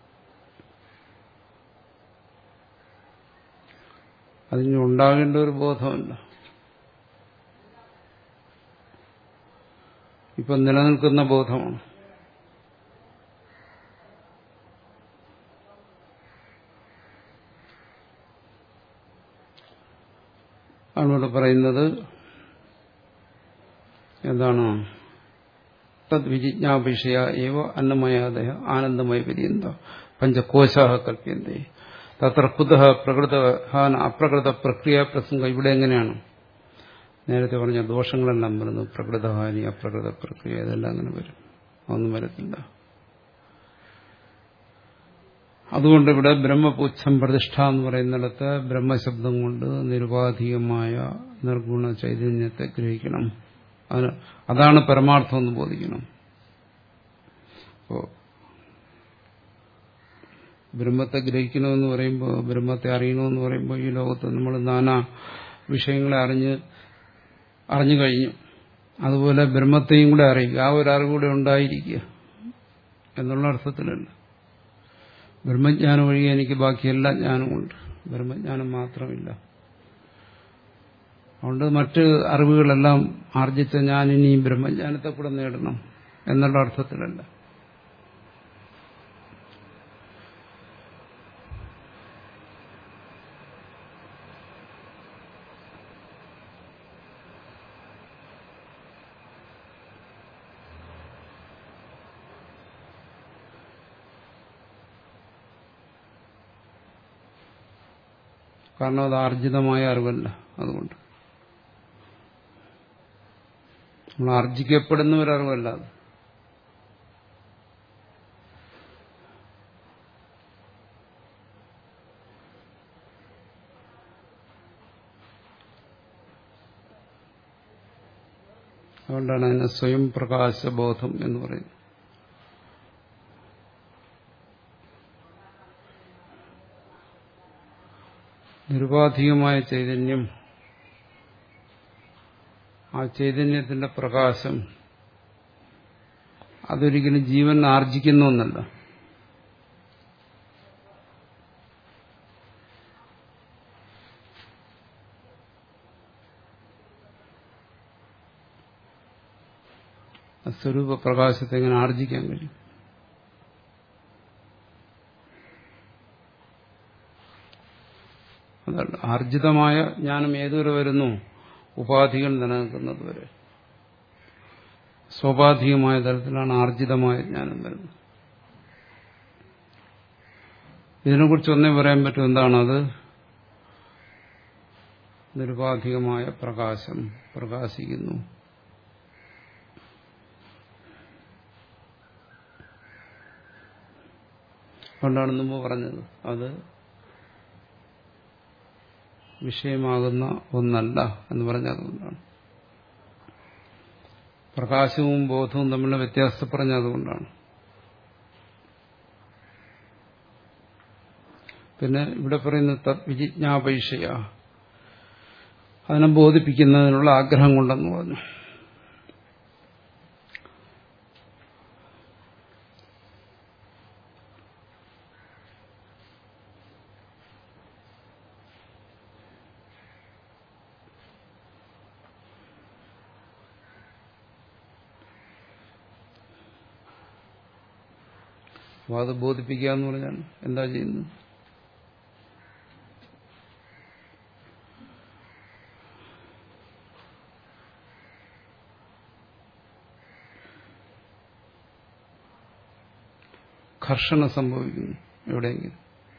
അതിന് ഉണ്ടാകേണ്ട ഒരു ബോധമല്ല ഇപ്പം നിലനിൽക്കുന്ന ബോധമാണ് അവനോട് പറയുന്നത് എന്താണ് തദ്വിജിജ്ഞാപിഷയ ഏവ അന്നമയാദയ ആനന്ദമയ പര്യന്ത പഞ്ചകോശാ കൽപ്യന്തേ തത്ര കുത പ്രകൃത അപ്രകൃത പ്രക്രിയ പ്രസംഗം ഇവിടെ എങ്ങനെയാണ് നേരത്തെ പറഞ്ഞ ദോഷങ്ങളെല്ലാം വരുന്നു പ്രകൃതഹാനി അപ്രകൃത പ്രക്രിയ ഇതെല്ലാം അങ്ങനെ വരും ഒന്നും വരത്തില്ല അതുകൊണ്ട് ഇവിടെ ബ്രഹ്മപുച്ഛം പ്രതിഷ്ഠ എന്ന് പറയുന്നിടത്ത് ബ്രഹ്മശബ്ദം കൊണ്ട് നിരുപാധികമായ നിർഗുണ ചൈതന്യത്തെ ഗ്രഹിക്കണം അതാണ് പരമാർത്ഥം എന്ന് ബോധിക്കണം അപ്പോ ബ്രഹ്മത്തെ ഗ്രഹിക്കണമെന്ന് പറയുമ്പോൾ ബ്രഹ്മത്തെ അറിയണമെന്ന് പറയുമ്പോൾ ഈ ലോകത്ത് നമ്മൾ നാനാ വിഷയങ്ങളെ അറിഞ്ഞ് അറിഞ്ഞു കഴിഞ്ഞു അതുപോലെ ബ്രഹ്മത്തെയും കൂടെ അറിയുക ആ ഒരു അറിവ് കൂടെ ഉണ്ടായിരിക്കുക എന്നുള്ള അർത്ഥത്തിലല്ല ബ്രഹ്മജ്ഞാനം ഒഴികെ എനിക്ക് ബാക്കി എല്ലാ ജ്ഞാനമുണ്ട് ബ്രഹ്മജ്ഞാനം മാത്രമില്ല അതുകൊണ്ട് മറ്റ് അറിവുകളെല്ലാം ആർജിച്ച ഞാൻ ഇനി ബ്രഹ്മജ്ഞാനത്തെ കൂടെ നേടണം എന്നുള്ള അർത്ഥത്തിലല്ല കാരണം അത് ആർജിതമായ അറിവല്ല അതുകൊണ്ട് നമ്മൾ ആർജിക്കപ്പെടുന്ന ഒരു അറിവല്ല അത് അതുകൊണ്ടാണ് അതിനെ സ്വയം പ്രകാശബോധം എന്ന് പറയുന്നത് നിരുപാധികമായ ചൈതന്യം ആ ചൈതന്യത്തിന്റെ പ്രകാശം അതൊരിക്കലും ജീവൻ ആർജിക്കുന്ന ഒന്നല്ല സ്വരൂപ പ്രകാശത്തെ എങ്ങനെ ആർജിക്കാൻ കഴിയും അതല്ല ആർജിതമായ ജ്ഞാനം ഏതുവരെ വരുന്നു ഉപാധികൾ നിലനിൽക്കുന്നത് വരെ സ്വാഭാവികമായ തലത്തിലാണ് ആർജിതമായ ജ്ഞാനം വരുന്നത് ഇതിനെക്കുറിച്ച് ഒന്നേ പറയാൻ പറ്റും എന്താണത് നിരുപാധികമായ പ്രകാശം പ്രകാശിക്കുന്നു അതുകൊണ്ടാണ് മുമ്പ് പറഞ്ഞത് അത് വിഷയമാകുന്ന ഒന്നല്ല എന്ന് പറഞ്ഞതുകൊണ്ടാണ് പ്രകാശവും ബോധവും തമ്മിലുള്ള വ്യത്യാസത്തെ പറഞ്ഞതുകൊണ്ടാണ് പിന്നെ ഇവിടെ പറയുന്നത് തദ്വിജിജ്ഞാപേക്ഷയ അതിനെ ബോധിപ്പിക്കുന്നതിനുള്ള ആഗ്രഹം കൊണ്ടെന്ന് പറഞ്ഞു അപ്പോൾ അത് ബോധിപ്പിക്കുക എന്ന് പറഞ്ഞാൽ എന്താ ചെയ്യുന്നത് ഘർഷണം സംഭവിക്കുന്നു എവിടെയെങ്കിലും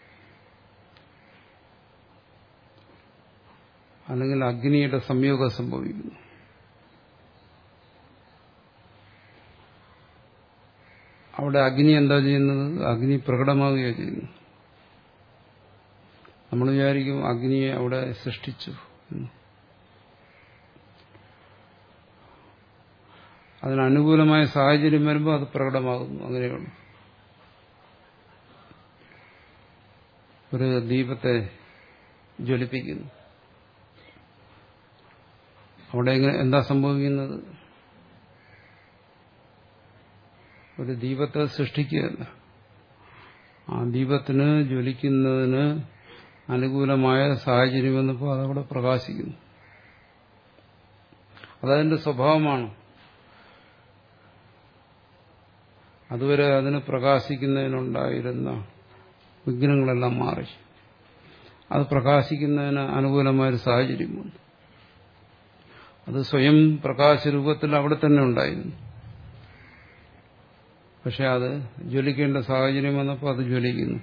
അല്ലെങ്കിൽ അഗ്നിയുടെ സംയോഗം സംഭവിക്കുന്നു അവിടെ അഗ്നി എന്താ ചെയ്യുന്നത് അഗ്നി പ്രകടമാവുകയാണ് ചെയ്യുന്നത് നമ്മൾ വിചാരിക്കും അഗ്നിയെ അവിടെ സൃഷ്ടിച്ചു എന്ന്. അതിനനുകൂലമായ സാഹചര്യം വരുമ്പോൾ അത് പ്രകടമാകുന്നു അങ്ങനെയുള്ളൂ ഒരു ദീപത്തെ ജ്വലിപ്പിക്കുന്നു അവിടെ എങ്ങനെ എന്താ സംഭവിക്കുന്നത് ഒരു ദീപത്തെ സൃഷ്ടിക്കുകയല്ല ആ ദീപത്തിന് ജ്വലിക്കുന്നതിന് അനുകൂലമായ സാഹചര്യം വന്നപ്പോൾ അതവിടെ പ്രകാശിക്കുന്നു അതതിന്റെ സ്വഭാവമാണ് അതുവരെ അതിന് പ്രകാശിക്കുന്നതിനുണ്ടായിരുന്ന വിഘ്നങ്ങളെല്ലാം മാറി അത് പ്രകാശിക്കുന്നതിന് അനുകൂലമായൊരു സാഹചര്യം വന്നു അത് സ്വയം പ്രകാശരൂപത്തിൽ അവിടെ തന്നെ ഉണ്ടായിരുന്നു പക്ഷെ അത് ജ്വലിക്കേണ്ട സാഹചര്യം വന്നപ്പോൾ അത് ജ്വലിക്കുന്നു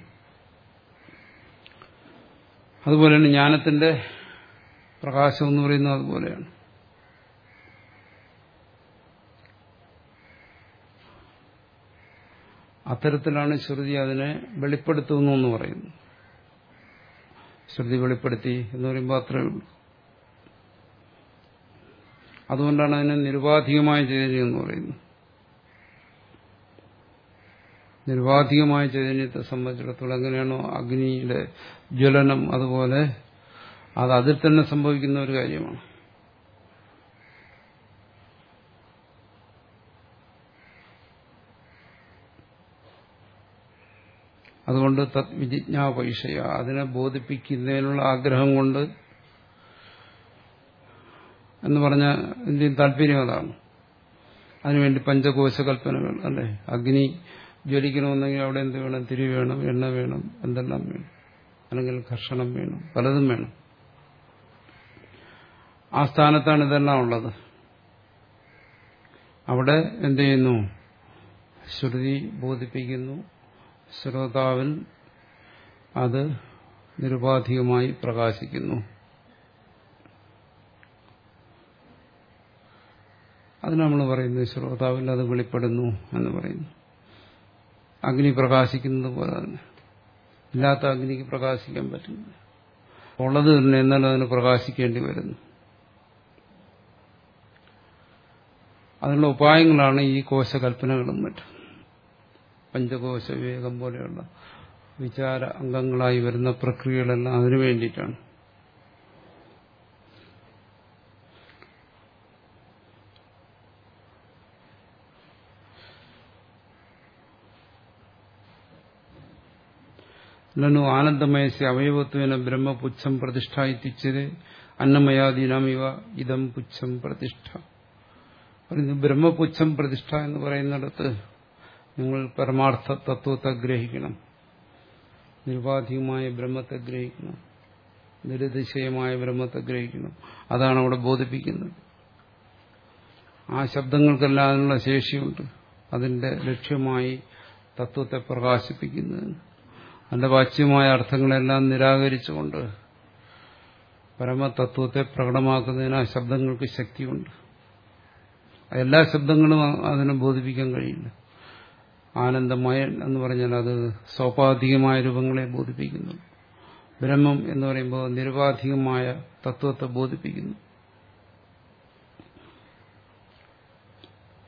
അതുപോലെയാണ് ജ്ഞാനത്തിന്റെ പ്രകാശം എന്ന് പറയുന്നത് അതുപോലെയാണ് അത്തരത്തിലാണ് ശ്രുതി അതിനെ വെളിപ്പെടുത്തുന്നു എന്ന് പറയുന്നു ശ്രുതി വെളിപ്പെടുത്തി എന്ന് പറയുമ്പോൾ അത്രയേ ഉള്ളൂ അതുകൊണ്ടാണ് അതിനെ നിരുപാധികമായ ചൈതന്യം എന്ന് പറയുന്നത് നിർവാധികമായ ചൈതന്യത്തെ സംബന്ധിച്ചിടത്തോളം എങ്ങനെയാണോ അഗ്നിയുടെ ജ്വലനം അതുപോലെ അത് അതിൽ തന്നെ സംഭവിക്കുന്ന ഒരു കാര്യമാണ് അതുകൊണ്ട് തത് വിജിജ്ഞാപൈഷയ അതിനെ ബോധിപ്പിക്കുന്നതിനുള്ള ആഗ്രഹം കൊണ്ട് എന്ന് പറഞ്ഞ എന്തെയും താല്പര്യം അതാണ് അതിനുവേണ്ടി പഞ്ചകോശ കൽപ്പനകൾ അല്ലെ അഗ്നി ജ്വലിക്കണമെന്നെങ്കിൽ അവിടെ എന്ത് വേണം തിരി വേണം എണ്ണ വേണം എന്തെല്ലാം വേണം അല്ലെങ്കിൽ ഘർഷണം വേണം പലതും വേണം ആ സ്ഥാനത്താണ് ഇതെല്ലാം ഉള്ളത് അവിടെ എന്ത് ചെയ്യുന്നു ശ്രുതി ബോധിപ്പിക്കുന്നു ശ്രോതാവിൽ അത് നിരുപാധികമായി പ്രകാശിക്കുന്നു അതിന് നമ്മൾ പറയുന്നത് ശ്രോതാവിൽ അത് വെളിപ്പെടുന്നു എന്ന് പറയുന്നു അഗ്നി പ്രകാശിക്കുന്നത് പോലെ തന്നെ ഇല്ലാത്ത അഗ്നിക്ക് പ്രകാശിക്കാൻ പറ്റുന്നില്ല ഉള്ളത് തന്നെ എന്നാൽ അതിന് പ്രകാശിക്കേണ്ടി വരുന്നു അതിനുള്ള ഉപായങ്ങളാണ് ഈ കോശകൽപ്പനകളും മറ്റും പഞ്ചകോശ വിവേകം പോലെയുള്ള വിചാര അംഗങ്ങളായി വരുന്ന പ്രക്രിയകളെല്ലാം അതിനു വേണ്ടിയിട്ടാണ് നു ആനന്ദമയസ്യ അവയവത്വേന ബ്രഹ്മപുച്ഛം പ്രതിഷ്ഠ ഇത്തിച്ചത് അന്നമയാദീനാമിവ ഇതം പുച്ഛം പ്രതിഷ്ഠ പറയുന്നു ബ്രഹ്മപുച്ഛം പ്രതിഷ്ഠ എന്ന് പറയുന്നിടത്ത് നിങ്ങൾ പരമാർത്ഥ തത്വത്തെ ഗ്രഹിക്കണം നിരുപാധികമായ ബ്രഹ്മത്തെ ഗ്രഹിക്കണം നിരതിശയമായ ബ്രഹ്മത്തെ ഗ്രഹിക്കണം അതാണ് അവിടെ ബോധിപ്പിക്കുന്നത് ആ ശബ്ദങ്ങൾക്കെല്ലാം അതിനുള്ള ശേഷിയുണ്ട് അതിന്റെ ലക്ഷ്യമായി തത്വത്തെ പ്രകാശിപ്പിക്കുന്നതിന് അതിന്റെ വാച്യമായ അർത്ഥങ്ങളെല്ലാം നിരാകരിച്ചുകൊണ്ട് പരമതത്വത്തെ പ്രകടമാക്കുന്നതിന് ആ ശബ്ദങ്ങൾക്ക് ശക്തിയുണ്ട് എല്ലാ ശബ്ദങ്ങളും അതിനെ ബോധിപ്പിക്കാൻ കഴിയില്ല ആനന്ദമയൻ എന്ന് പറഞ്ഞാൽ അത് സോപാധികമായ രൂപങ്ങളെ ബോധിപ്പിക്കുന്നു ബ്രഹ്മം എന്ന് പറയുമ്പോൾ നിരുപാധികമായ തത്വത്തെ ബോധിപ്പിക്കുന്നു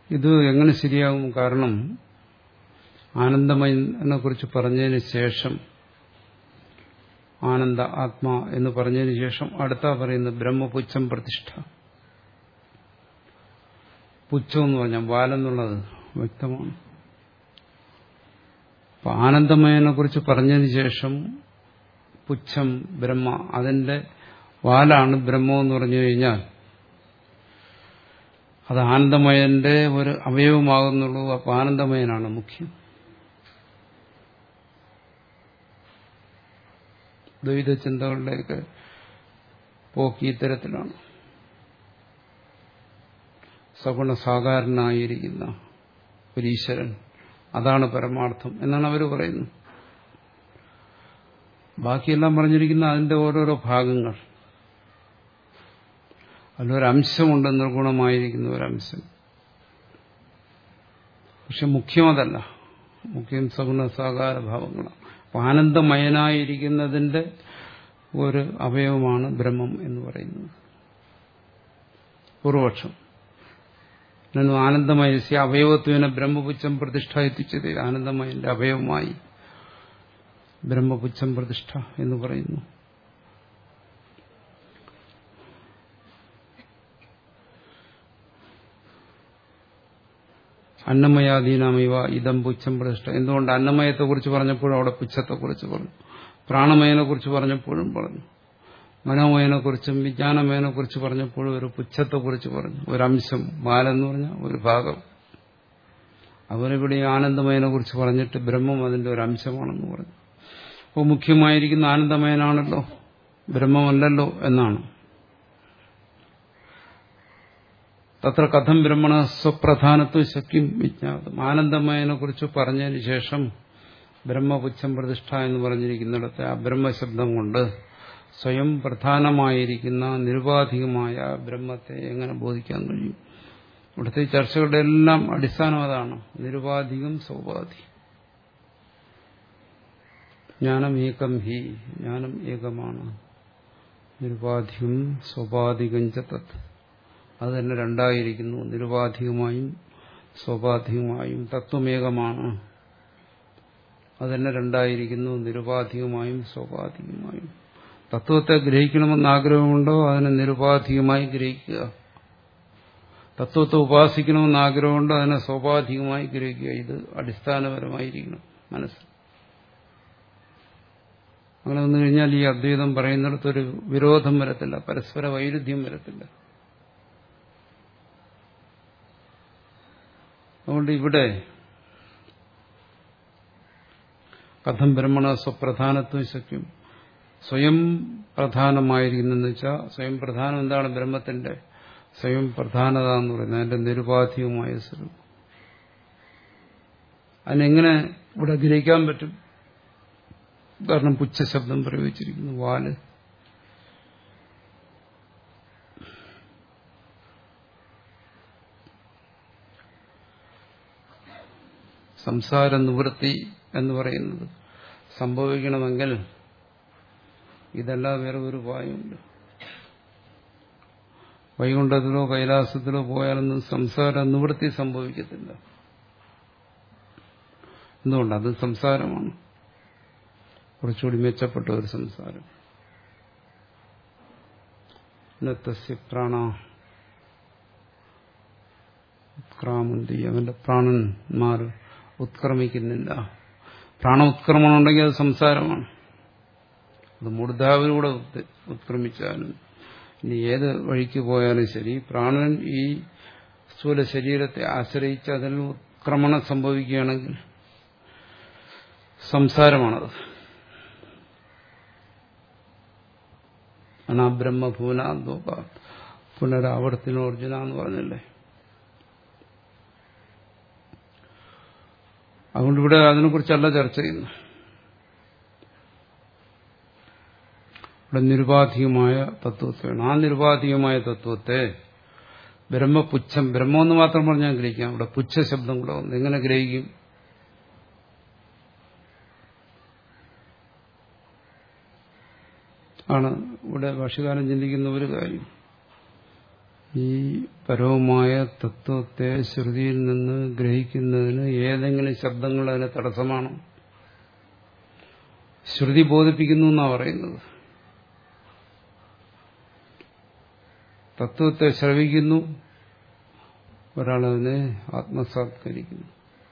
ഇത് എങ്ങനെ ശരിയാകും കാരണം ആനന്ദമയനെ കുറിച്ച് പറഞ്ഞതിന് ശേഷം ആനന്ദ ആത്മാ എന്ന് പറഞ്ഞതിന് ശേഷം അടുത്ത പറയുന്നത് ബ്രഹ്മപുച്ഛം പ്രതിഷ്ഠ പുച്ഛം എന്ന് പറഞ്ഞാൽ വാലെന്നുള്ളത് വ്യക്തമാണ് അപ്പൊ ആനന്ദമയനെ കുറിച്ച് പറഞ്ഞതിന് ശേഷം പുച്ഛം ബ്രഹ്മ അതിന്റെ വാലാണ് ബ്രഹ്മം എന്ന് പറഞ്ഞു കഴിഞ്ഞാൽ അത് ആനന്ദമയന്റെ ഒരു അവയവമാകുന്നുള്ളൂ അപ്പൊ ആനന്ദമയനാണ് മുഖ്യം ദ്വൈത ചിന്തകളുടെയൊക്കെ പോക്ക് ഇത്തരത്തിലാണ് സഗുണ സാകാരനായിരിക്കുന്ന ഒരു ഈശ്വരൻ അതാണ് പരമാർത്ഥം എന്നാണ് അവർ പറയുന്നത് ബാക്കിയെല്ലാം പറഞ്ഞിരിക്കുന്ന അതിന്റെ ഓരോരോ ഭാഗങ്ങൾ അതിലൊരംശമുണ്ട് നിർഗുണമായിരിക്കുന്ന ഒരംശം പക്ഷെ മുഖ്യം അതല്ല മുഖ്യം സഗുണ സാകാര ഭാവങ്ങളാണ് അപ്പൊ ആനന്ദമയനായിരിക്കുന്നതിന്റെ ഒരു അവയവമാണ് ബ്രഹ്മം എന്ന് പറയുന്നത് പൂർവപക്ഷം നന്നു ആനന്ദമയസ്യ അവയവത്വന ബ്രഹ്മപുച്ഛം പ്രതിഷ്ഠ എത്തിച്ചത് ആനന്ദമയന്റെ അവയവമായി ബ്രഹ്മപുച്ഛം പ്രതിഷ്ഠ എന്ന് പറയുന്നു അന്നമയാധീനമിവ ഇതം പുച്ഛം പ്രതിഷ്ഠ എന്തുകൊണ്ട് അന്നമയത്തെക്കുറിച്ച് പറഞ്ഞപ്പോഴും അവിടെ പുച്ഛത്തെക്കുറിച്ച് പറഞ്ഞു പ്രാണമയനെക്കുറിച്ച് പറഞ്ഞപ്പോഴും പറഞ്ഞു മനോമയനെക്കുറിച്ചും വിജ്ഞാനമയനെക്കുറിച്ച് പറഞ്ഞപ്പോഴും ഒരു പുച്ഛത്തെക്കുറിച്ച് പറഞ്ഞു ഒരംശം മാലെന്ന് പറഞ്ഞ ഒരു ഭാഗം അവരിവിടെ ഈ ആനന്ദമയനെക്കുറിച്ച് പറഞ്ഞിട്ട് ബ്രഹ്മം അതിന്റെ ഒരു അംശമാണെന്ന് പറഞ്ഞു അപ്പോൾ മുഖ്യമായിരിക്കുന്ന ആനന്ദമയനാണല്ലോ ബ്രഹ്മമല്ലല്ലോ എന്നാണ് തത്ര കഥം ബ്രഹ്മണ സ്വപ്രധാനത്വം ശക്യം വിജ്ഞാതം ആനന്ദമയനെ കുറിച്ച് പറഞ്ഞതിന് ശേഷം ബ്രഹ്മപുച്ഛം പ്രതിഷ്ഠ എന്ന് പറഞ്ഞിരിക്കുന്നിടത്തെ ആ ബ്രഹ്മശബ്ദം കൊണ്ട് സ്വയം പ്രധാനമായിരിക്കുന്ന നിരുപാധികമായ ബ്രഹ്മത്തെ എങ്ങനെ ബോധിക്കാൻ കഴിയും ഇവിടുത്തെ ചർച്ചകളുടെ എല്ലാം അടിസ്ഥാനം അതാണ് നിരുപാധികം സൗപാധി ജ്ഞാനം ഏകം ഹി ജ്ഞാനം ഏകമാണ് നിരുപാധികം സ്വാഭാധികം ച തത് അത് തന്നെ രണ്ടായിരിക്കുന്നു നിരുപാധികമായും സ്വാഭാധികമായും തത്വമേകമാണ് അത് തന്നെ രണ്ടായിരിക്കുന്നു നിരുപാധികമായും സ്വാഭാധികമായും തത്വത്തെ ഗ്രഹിക്കണമെന്ന് ആഗ്രഹമുണ്ടോ അതിനെ നിരുപാധികമായി ഗ്രഹിക്കുക തത്വത്തെ ഉപാസിക്കണമെന്ന് ആഗ്രഹമുണ്ടോ അതിനെ സ്വാഭാവികമായി ഗ്രഹിക്കുക ഇത് അടിസ്ഥാനപരമായിരിക്കണം മനസ്സ് അങ്ങനെ വന്നു കഴിഞ്ഞാൽ ഈ അദ്വൈതം പറയുന്നിടത്തൊരു വിരോധം വരത്തില്ല പരസ്പര വൈരുദ്ധ്യം വരത്തില്ല അതുകൊണ്ട് ഇവിടെ കഥം ബ്രഹ്മണ സ്വപ്രധാനത്വം ശക്യം സ്വയം പ്രധാനമായിരിക്കുന്നെന്ന് വെച്ചാൽ സ്വയം പ്രധാനം എന്താണ് ബ്രഹ്മത്തിന്റെ സ്വയം പ്രധാനത എന്ന് പറയുന്നത് അതിന്റെ നിരുപാധികമായ സ്വരൂപം അതിനെങ്ങനെ ഇവിടെ ഗ്രഹിക്കാൻ പറ്റും കാരണം പുച്ഛശബ്ദം പ്രയോഗിച്ചിരിക്കുന്നു വാല് സംസാര നിവൃത്തി എന്ന് പറയുന്നത് സംഭവിക്കണമെങ്കിൽ ഇതല്ലാതെ വേറെ ഒരു ഉപായമുണ്ട് വൈകുണ്ഠത്തിലോ കൈലാസത്തിലോ പോയാലൊന്നും സംസാര നിവൃത്തി സംഭവിക്കത്തില്ല എന്തുകൊണ്ട് അത് സംസാരമാണ് കുറച്ചുകൂടി മെച്ചപ്പെട്ട ഒരു സംസാരം ലത്തസ്യ പ്രാണ ഉത്ക്രാമന്തി അവന്റെ പ്രാണന്മാർ ഉത്ക്രമിക്കുന്നില്ല പ്രാണ ഉത്ക്രമണം ഉണ്ടെങ്കിൽ അത് സംസാരമാണ് അത് മൂർധാവിലൂടെ ഉത്ക്രമിച്ചാലും ഇനി ഏത് വഴിക്ക് പോയാലും ശരി പ്രാണൻ ഈ സ്ഥൂല ശരീരത്തെ ആശ്രയിച്ച് അതിൽ ഉത്ക്രമണം സംഭവിക്കുകയാണെങ്കിൽ സംസാരമാണത് അനാബ്രഹ്മഭൂനാന്തോക പുനരാവർത്തിനോർജുന എന്ന് പറഞ്ഞല്ലേ അതുകൊണ്ട് ഇവിടെ അതിനെക്കുറിച്ചല്ല ചർച്ച ചെയ്യുന്നു ഇവിടെ നിരുപാധികമായ തത്വത്തെയാണ് ആ നിരുപാധികമായ തത്വത്തെ ബ്രഹ്മപുച്ഛം ബ്രഹ്മമെന്ന് മാത്രം പറഞ്ഞാൽ ഗ്രഹിക്കാം ഇവിടെ പുച്ഛ ശബ്ദം കൂടെ വന്നു എങ്ങനെ ഗ്രഹിക്കും ആണ് ഇവിടെ ഭാഷകാലം ചിന്തിക്കുന്ന ഒരു കാര്യം ഈ പരവുമായ തത്വത്തെ ശ്രുതിയിൽ നിന്ന് ഗ്രഹിക്കുന്നതിന് ഏതെങ്കിലും ശബ്ദങ്ങൾ അതിന് തടസ്സമാണോ ശ്രുതി ബോധിപ്പിക്കുന്നു എന്നാണ് പറയുന്നത് തത്വത്തെ ശ്രവിക്കുന്നു ഒരാളതിനെ ആത്മസാത്കരിക്കുന്നു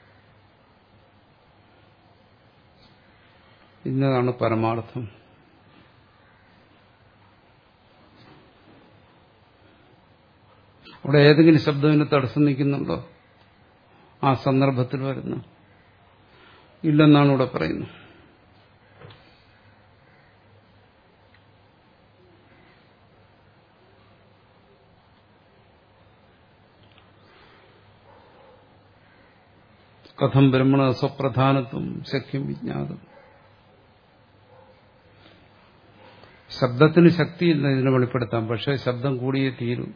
ഇന്നതാണ് പരമാർത്ഥം അവിടെ ഏതെങ്കിലും ശബ്ദത്തിന് തടസ്സം നിൽക്കുന്നുണ്ടോ ആ സന്ദർഭത്തിൽ വരുന്നു ഇല്ലെന്നാണ് ഇവിടെ പറയുന്നത് കഥം ബ്രഹ്മണ സ്വപ്രധാനത്വം ശക്യം വിജ്ഞാതം ശബ്ദത്തിന് ശക്തിയില്ല ഇതിനെ വെളിപ്പെടുത്താം പക്ഷെ ശബ്ദം കൂടിയേ തീരും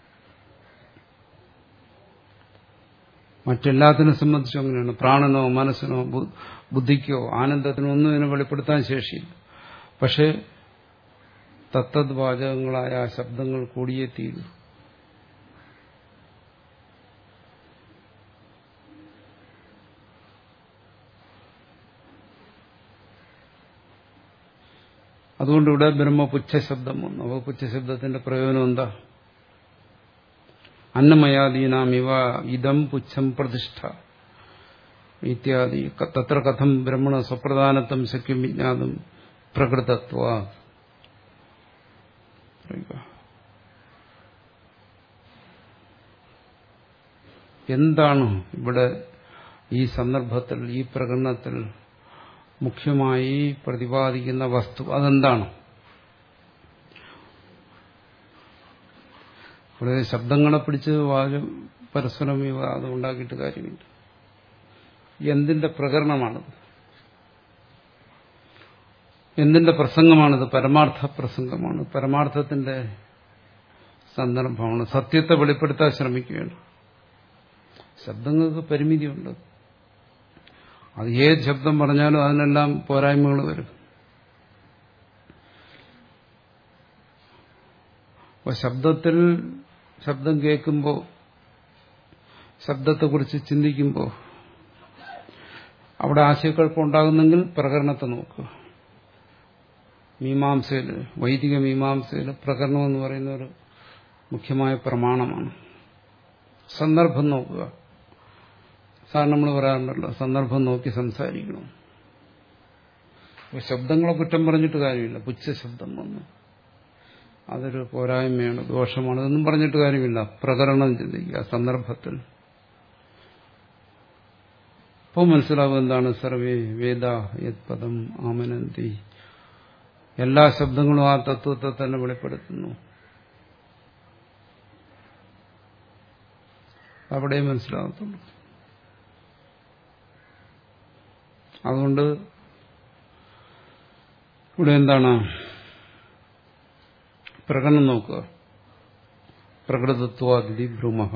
മറ്റെല്ലാത്തിനെ സംബന്ധിച്ചും അങ്ങനെയാണ് പ്രാണനോ മനസ്സിനോ ബുദ്ധിക്കോ ആനന്ദത്തിനോ ഒന്നും ഇതിനെ വെളിപ്പെടുത്താൻ ശേഷിയില്ല പക്ഷേ തത്തദ്വാചകങ്ങളായ ആ ശബ്ദങ്ങൾ കൂടിയേ തീരൂ അതുകൊണ്ട് ഇവിടെ ബ്രഹ്മപുച്ഛ ശബ്ദം വന്നു അപ്പോൾ പുച്ഛശബ്ദത്തിന്റെ പ്രയോജനം എന്താ അന്നമയാദീനാം ഇവ ഇതം പുച്ഛം പ്രതിഷ്ഠ ഇത്യാദി തത്ര കഥം ബ്രഹ്മണ സ്വപ്രധാനത്വം ശക്യം വിജ്ഞാതം പ്രകൃതത്വ എന്താണ് ഇവിടെ ഈ സന്ദർഭത്തിൽ ഈ പ്രകടനത്തിൽ മുഖ്യമായി പ്രതിപാദിക്കുന്ന വസ്തു അതെന്താണ് ഇവിടെ ശബ്ദങ്ങളെ പിടിച്ച് വാചം പരസ്പരം വിവാദം ഉണ്ടാക്കിയിട്ട് കാര്യമില്ല എന്തിന്റെ പ്രകരണമാണത് എന്തിന്റെ പ്രസംഗമാണിത് പരമാർത്ഥ പ്രസംഗമാണ് പരമാർത്ഥത്തിന്റെ സന്ദർഭമാണ് സത്യത്തെ വെളിപ്പെടുത്താൻ ശ്രമിക്കുകയാണ് ശബ്ദങ്ങൾക്ക് പരിമിതിയുണ്ട് അത് ഏത് ശബ്ദം പറഞ്ഞാലും അതിനെല്ലാം പോരായ്മകൾ വരും അപ്പൊ ശബ്ദത്തിൽ ശബ്ദം കേൾക്കുമ്പോൾ ശബ്ദത്തെക്കുറിച്ച് ചിന്തിക്കുമ്പോൾ അവിടെ ആശയക്കുഴപ്പമുണ്ടാകുന്നെങ്കിൽ പ്രകരണത്തെ നോക്കുക മീമാംസയിൽ വൈദിക മീമാംസയിൽ പ്രകരണം എന്ന് പറയുന്ന ഒരു മുഖ്യമായ പ്രമാണമാണ് സന്ദർഭം നോക്കുക സാർ നമ്മൾ പറയാറുണ്ടല്ലോ സന്ദർഭം നോക്കി സംസാരിക്കണം ശബ്ദങ്ങളെ കുറ്റം പറഞ്ഞിട്ട് കാര്യമില്ല പുച്ഛ ശബ്ദം വന്നു അതൊരു പോരായ്മയാണ് ദോഷമാണ് ഇതൊന്നും പറഞ്ഞിട്ട് കാര്യമില്ല പ്രകരണം ചിന്തിക്കുക സന്ദർഭത്തിൽ ഇപ്പോൾ മനസ്സിലാവും എന്താണ് സർവേ വേദ യത് പദം ആമനന്തി എല്ലാ ശബ്ദങ്ങളും ആ തത്വത്തെ തന്നെ വെളിപ്പെടുത്തുന്നു അവിടെ മനസ്സിലാകത്തുള്ളൂ അതുകൊണ്ട് ഇവിടെ എന്താണ് പ്രകടനം നോക്കുക പ്രകൃതത്വാദിതി ഭ്രൂമ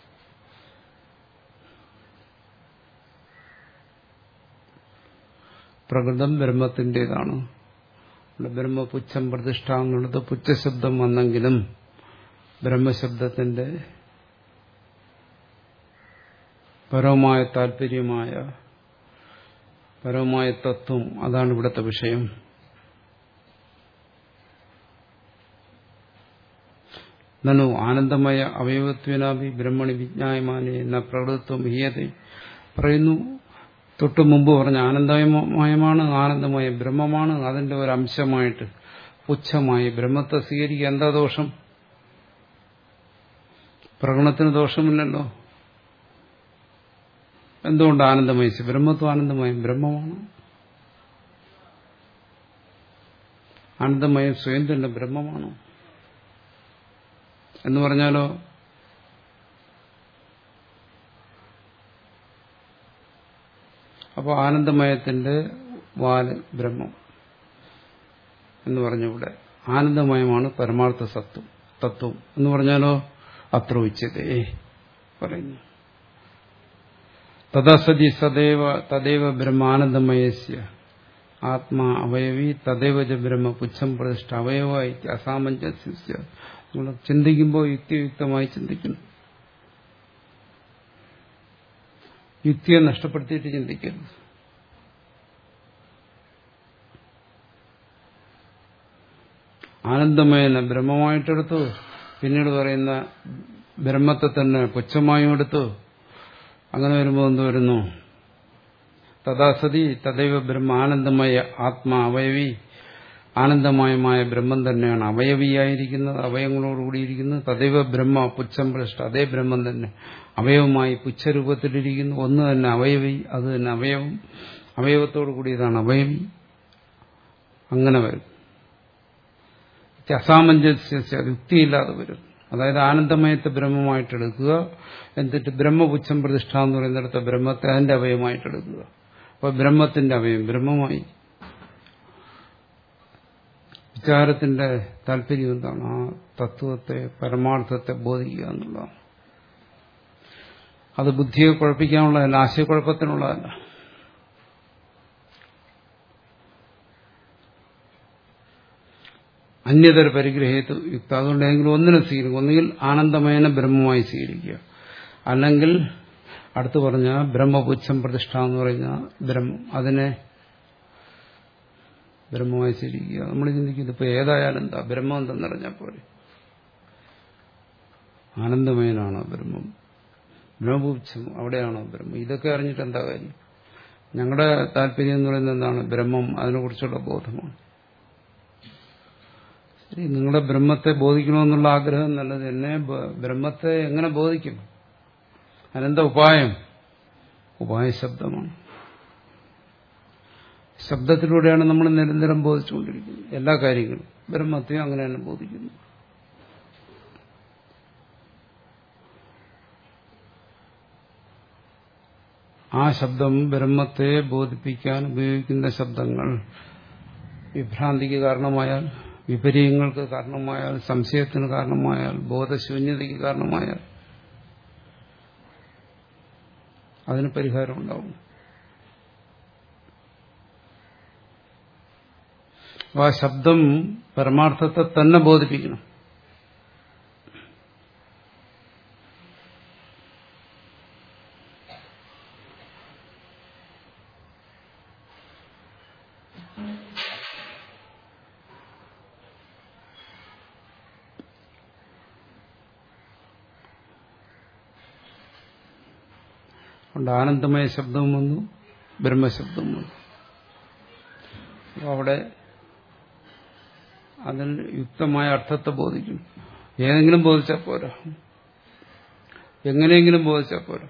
പ്രകൃതം ബ്രഹ്മത്തിൻ്റെതാണ് ബ്രഹ്മപുച്ഛം പ്രതിഷ്ഠ എന്നുള്ളത് പുച്ഛശബ്ദം വന്നെങ്കിലും ബ്രഹ്മശബ്ദത്തിന്റെ പരവുമായ താല്പര്യമായ പരവുമായ തത്വം അതാണ് ഇവിടുത്തെ വിഷയം നനു ആനന്ദമയ അവയവത്വനാഭി ബ്രഹ്മണി വിജ്ഞായമാനെ എന്ന പ്രകൃതത്വം ഹീയത പറയുന്നു തൊട്ടു മുമ്പ് പറഞ്ഞ ആനന്ദമയമാണ് ആനന്ദമയ ബ്രഹ്മമാണ് അതിന്റെ ഒരു അംശമായിട്ട് പുച്ഛമായി ബ്രഹ്മത്തെ സ്വീകരിക്കുക എന്താ ദോഷം പ്രകടനത്തിന് ദോഷമില്ലല്ലോ എന്തുകൊണ്ട് ആനന്ദമയ ബ്രഹ്മത്വം ആനന്ദമയം ബ്രഹ്മമാണ് ആനന്ദമയം സ്വയം തന്നെ ബ്രഹ്മമാണ് എന്ന് പറഞ്ഞാലോ അപ്പോൾ ആനന്ദമയത്തിന്റെ വാല് ബ്രഹ്മം എന്ന് പറഞ്ഞുകൂടെ ആനന്ദമയമാണ് പരമാർത്ഥ സത്വം തത്വം എന്ന് പറഞ്ഞാലോ അത്ര ഉച്ചതേ പറയുന്നു തദസതി സദൈവ തദൈവ ബ്രഹ്മാനന്ദമയസ്യ ആത്മാ അവയവി തദൈവ ച ബ്രഹ്മ പുച്ഛം പ്രതിഷ്ഠ അവയവ അസാമഞ്ജസ്യ നമ്മൾ ചിന്തിക്കുമ്പോൾ യുക്തിയുക്തമായി ചിന്തിക്കുന്നു യുക്തിയെ നഷ്ടപ്പെടുത്തിയിട്ട് ചിന്തിക്കരുത് ആനന്ദമയന ബ്രഹ്മമായിട്ടെടുത്തു പിന്നീട് പറയുന്ന ബ്രഹ്മത്തെ തന്നെ പുച്ഛമായും എടുത്തു അങ്ങനെ വരുമ്പോൾ എന്ത് വരുന്നു തഥാസതി തദൈവ ബ്രഹ്മ ആനന്ദമയ ആത്മാ അവയവി ആനന്ദമയമായ ബ്രഹ്മം തന്നെയാണ് അവയവിയായിരിക്കുന്നത് അവയവങ്ങളോടുകൂടിയിരിക്കുന്നത് തദൈവ ബ്രഹ്മ പുച്ഛം ഭ്രഷ്ട അതേ ബ്രഹ്മം തന്നെ അവയവമായി പുച്ഛരൂപത്തിലിരിക്കുന്നു ഒന്ന് തന്നെ അവയവി അത് തന്നെ അവയവം അവയവത്തോടു കൂടിയതാണ് അവയവി അങ്ങനെ വരും അസാമഞ്ജസ്യ യുക്തിയില്ലാതെ വരും അതായത് ആനന്ദമയത്തെ ബ്രഹ്മമായിട്ട് എടുക്കുക എന്നിട്ട് ബ്രഹ്മപുച്ഛം പ്രതിഷ്ഠ എന്ന് പറയുന്നിടത്ത് ബ്രഹ്മത്തെ അതിന്റെ അവയമായിട്ട് എടുക്കുക അപ്പൊ ബ്രഹ്മത്തിന്റെ അവയം ബ്രഹ്മമായി വിചാരത്തിന്റെ താല്പര്യം എന്താണ് ആ തത്വത്തെ പരമാർത്ഥത്തെ ബോധിക്കുക എന്നുള്ളതാണ് അത് ബുദ്ധിയെ കുഴപ്പിക്കാനുള്ളതല്ല ആശയക്കുഴപ്പത്തിനുള്ളതല്ല അന്യതര പരിഗ്രഹേത്ത് യുക്ത അതുകൊണ്ട് ഏതെങ്കിലും ഒന്നിനെ സ്വീകരിക്കും ഒന്നുകിൽ ആനന്ദമയന ബ്രഹ്മമായി സ്വീകരിക്കുക അല്ലെങ്കിൽ അടുത്ത് പറഞ്ഞ ബ്രഹ്മപുച്ഛം പ്രതിഷ്ഠ എന്ന് പറയുന്ന ബ്രഹ്മം അതിനെ ബ്രഹ്മമായി സ്വീകരിക്കുക നമ്മൾ ചിന്തിക്കുന്നത് ഇപ്പൊ ഏതായാലും എന്താ ബ്രഹ്മം എന്തെന്നറിഞ്ഞാൽ പോലെ ആനന്ദമയനാണ് ബ്രഹ്മം ബ്രഹ്മപുച്ഛം അവിടെയാണോ ബ്രഹ്മം ഇതൊക്കെ അറിഞ്ഞിട്ട് എന്താ കാര്യം ഞങ്ങളുടെ താല്പര്യം എന്ന് പറയുന്നത് എന്താണ് ബ്രഹ്മം അതിനെക്കുറിച്ചുള്ള ബോധമാണ് ശരി നിങ്ങളുടെ ബ്രഹ്മത്തെ ബോധിക്കണമെന്നുള്ള ആഗ്രഹം നല്ലത് എന്നെ ബ്രഹ്മത്തെ എങ്ങനെ ബോധിക്കും അതിനെന്താ ഉപായം ഉപായ ശബ്ദമാണ് ശബ്ദത്തിലൂടെയാണ് നമ്മൾ നിരന്തരം ബോധിച്ചുകൊണ്ടിരിക്കുന്നത് എല്ലാ കാര്യങ്ങളും ബ്രഹ്മത്തെയും അങ്ങനെ തന്നെ ബോധിക്കുന്നു ആ ശബ്ദം ബ്രഹ്മത്തെ ബോധിപ്പിക്കാൻ ഉപയോഗിക്കുന്ന ശബ്ദങ്ങൾ വിഭ്രാന്തിക്ക് കാരണമായാൽ വിപര്യങ്ങൾക്ക് കാരണമായാൽ സംശയത്തിന് കാരണമായാൽ ബോധശൂന്യതയ്ക്ക് കാരണമായാൽ അതിന് പരിഹാരം ഉണ്ടാവും ആ ശബ്ദം പരമാർത്ഥത്തെ തന്നെ ബോധിപ്പിക്കണം അതുകൊണ്ട് ആനന്ദമയ ശബ്ദവും വന്നു ബ്രഹ്മശബ്ദവും വന്നു അവിടെ അതിൽ യുക്തമായ അർത്ഥത്തെ ബോധിക്കും ഏതെങ്കിലും ബോധിച്ചാൽ പോരാ എങ്ങനെയെങ്കിലും ബോധിച്ചാൽ പോരാ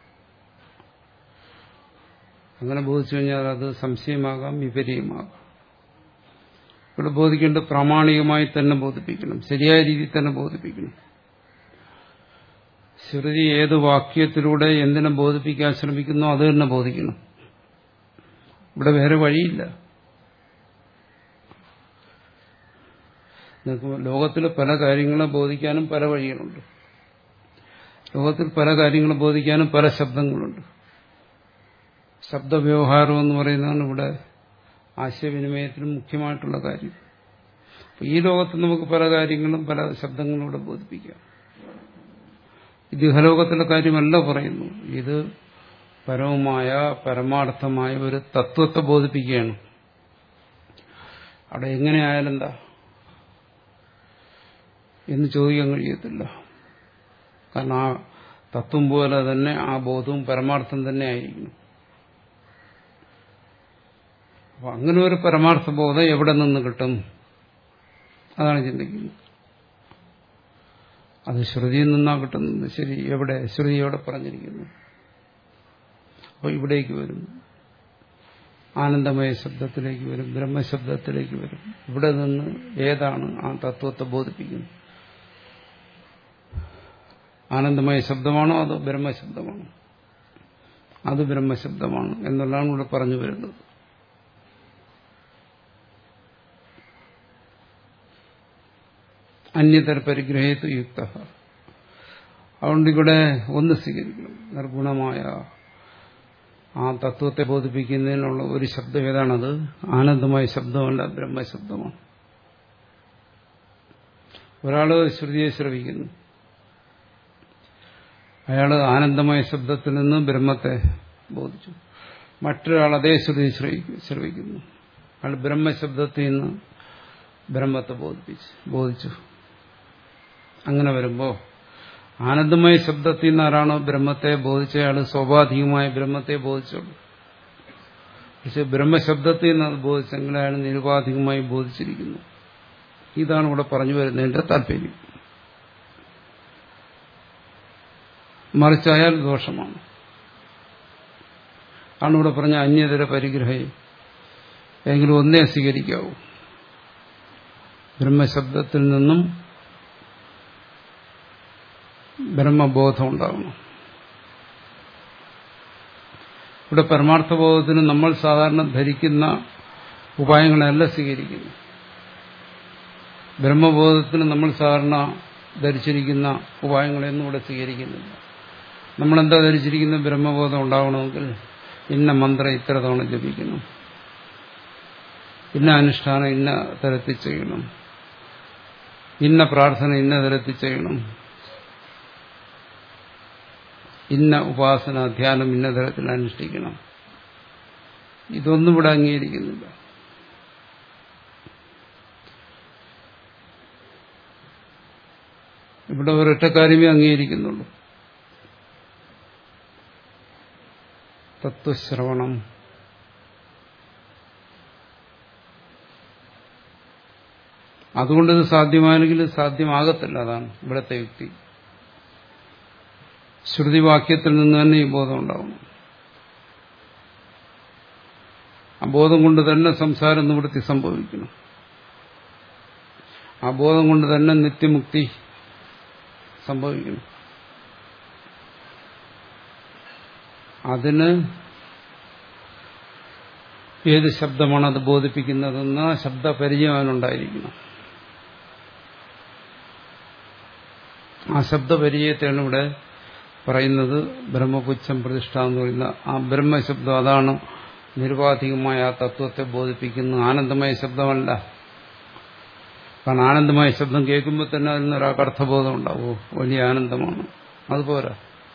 അങ്ങനെ ബോധിച്ചു കഴിഞ്ഞാൽ അത് സംശയമാകാം വിപരീയമാകാം ഇവിടെ ബോധിക്കേണ്ടത് പ്രാമാണികമായി തന്നെ ബോധിപ്പിക്കണം ശരിയായ രീതിയിൽ തന്നെ ബോധിപ്പിക്കണം ശ്രുതി ഏത് വാക്യത്തിലൂടെ എന്തിനെ ബോധിപ്പിക്കാൻ ശ്രമിക്കുന്നോ അത് തന്നെ ബോധിക്കണം ഇവിടെ വേറെ വഴിയില്ല ലോകത്തിൽ പല കാര്യങ്ങളെ ബോധിക്കാനും പല വഴികളുണ്ട് ലോകത്തിൽ പല കാര്യങ്ങളെ ബോധിക്കാനും പല ശബ്ദങ്ങളുണ്ട് ശബ്ദവ്യവഹാരം എന്ന് പറയുന്നതാണ് ഇവിടെ ആശയവിനിമയത്തിനും മുഖ്യമായിട്ടുള്ള കാര്യം ഈ ലോകത്ത് നമുക്ക് പല കാര്യങ്ങളും പല ശബ്ദങ്ങളും ഇവിടെ ബോധിപ്പിക്കാം ഇത് ഇഹലോകത്തിലെ കാര്യമല്ല പറയുന്നു ഇത് പരമമായ പരമാർത്ഥമായ ഒരു തത്വത്തെ ബോധിപ്പിക്കുകയാണ് അവിടെ എങ്ങനെ ആയാലെന്താ എന്ന് ചോദിക്കാൻ കഴിയത്തില്ല കാരണം ആ തത്വം പോലെ തന്നെ ആ ബോധവും പരമാർത്ഥം തന്നെ ആയിരിക്കണം അപ്പൊ അങ്ങനെ ഒരു പരമാർത്ഥ ബോധം എവിടെ നിന്ന് കിട്ടും അതാണ് ചിന്തിക്കുന്നത് അത് ശ്രുതിയിൽ നിന്നാണ് കിട്ടുന്നത് ശരി എവിടെ ശ്രുതി എവിടെ പറഞ്ഞിരിക്കുന്നു അപ്പോൾ ഇവിടേക്ക് വരും ആനന്ദമയ ശബ്ദത്തിലേക്ക് വരും ബ്രഹ്മശബ്ദത്തിലേക്ക് വരും ഇവിടെ നിന്ന് ഏതാണ് ആ തത്വത്തെ ബോധിപ്പിക്കുന്നത് ആനന്ദമയ ശബ്ദമാണോ അതോ ബ്രഹ്മശബ്ദമാണോ അത് ബ്രഹ്മശബ്ദമാണ് എന്നുള്ളതാണ് ഇവിടെ പറഞ്ഞു വരുന്നത് അന്യതര പരിഗ്രഹേതു യുക്ത അതുകൊണ്ട് ഇവിടെ ഒന്ന് സ്വീകരിക്കണം നിർഗുണമായ ആ തത്വത്തെ ബോധിപ്പിക്കുന്നതിനുള്ള ഒരു ശബ്ദം ഏതാണത് ആനന്ദമായ ശബ്ദമല്ല ബ്രഹ്മശബ്ദമാണ് ഒരാൾ ശ്രുതിയെ ശ്രവിക്കുന്നു അയാൾ ആനന്ദമായ ശബ്ദത്തിൽ നിന്ന് ബ്രഹ്മത്തെ ബോധിച്ചു മറ്റൊരാൾ അതേ ശ്രുതി ശ്രവിക്കുന്നു അയാൾ ബ്രഹ്മശബ്ദത്തിൽ നിന്ന് ബ്രഹ്മത്തെ ബോധിപ്പിച്ചു ബോധിച്ചു അങ്ങനെ വരുമ്പോൾ ആനന്ദമായ ശബ്ദത്തിൽ നിന്ന് ആരാണോ ബ്രഹ്മത്തെ ബോധിച്ചയാൾ സ്വാഭാവികമായ ബ്രഹ്മത്തെ ബോധിച്ചുള്ളൂ പക്ഷെ ബ്രഹ്മശബ്ദത്തിൽ നിന്ന് അത് ബോധിച്ചെങ്കിൽ അയാൾ നിരുപാധികമായി ബോധിച്ചിരിക്കുന്നു ഇതാണ് ഇവിടെ പറഞ്ഞു വരുന്നതിന്റെ താല്പര്യം മറിച്ചായാൽ ദോഷമാണ് ആണ് ഇവിടെ പറഞ്ഞ അന്യതര പരിഗ്രഹം എങ്കിലും ഒന്നേ സ്വീകരിക്കാവൂ ബ്രഹ്മശബ്ദത്തിൽ നിന്നും ബ്രഹ്മബോധം ഉണ്ടാകണം ഇവിടെ പരമാർത്ഥബോധത്തിന് നമ്മൾ സാധാരണ ധരിക്കുന്ന ഉപായങ്ങളല്ല സ്വീകരിക്കുന്നു ബ്രഹ്മബോധത്തിന് നമ്മൾ സാധാരണ ധരിച്ചിരിക്കുന്ന ഉപായങ്ങളെയൊന്നും ഇവിടെ സ്വീകരിക്കുന്നില്ല നമ്മളെന്താ ധരിച്ചിരിക്കുന്ന ബ്രഹ്മബോധം ഉണ്ടാവണമെങ്കിൽ ഇന്ന മന്ത്രം ഇത്ര തവണ ജപിക്കണം ഇന്ന അനുഷ്ഠാനം ഇന്ന തരത്തിൽ ചെയ്യണം ഇന്ന പ്രാർത്ഥന ഇന്ന തരത്തിൽ ചെയ്യണം ഇന്ന ഉപാസന ധ്യാനം ഇന്ന തരത്തിൽ അനുഷ്ഠിക്കണം ഇതൊന്നും ഇവിടെ അംഗീകരിക്കുന്നില്ല ഇവിടെ ഒരൊറ്റ കാര്യമേ അംഗീകരിക്കുന്നുള്ളൂ തത്വശ്രവണം അതുകൊണ്ട് ഇത് സാധ്യമായെങ്കിൽ സാധ്യമാകത്തില്ല അതാണ് ഇവിടത്തെ യുക്തി ശ്രുതിവാക്യത്തിൽ നിന്ന് തന്നെ ഈ ബോധം ഉണ്ടാവണം ആ ബോധം കൊണ്ട് തന്നെ സംസാരം നിവൃത്തി സംഭവിക്കണം ആ ബോധം കൊണ്ട് തന്നെ നിത്യമുക്തി സംഭവിക്കണം അതിന് ഏത് ശബ്ദമാണ് അത് ബോധിപ്പിക്കുന്നതെന്ന ശബ്ദപരിചയം അവനുണ്ടായിരിക്കണം ആ ശബ്ദപരിചയത്തെയാണ് ഇവിടെ പറയുന്നത് ബ്രഹ്മപുച്ഛം പ്രതിഷ്ഠ എന്ന് പറയുന്ന ആ ബ്രഹ്മശബ്ദം അതാണ് നിരുപാധികമായ ആ തത്വത്തെ ബോധിപ്പിക്കുന്ന ആനന്ദമായ ശബ്ദമല്ല കാരണം ആനന്ദമായ ശബ്ദം കേൾക്കുമ്പോൾ തന്നെ അതിൽ നിന്നൊരാൾക്ക് അർത്ഥബോധം ഉണ്ടാവോ വലിയ ആനന്ദമാണ് അതുപോരാ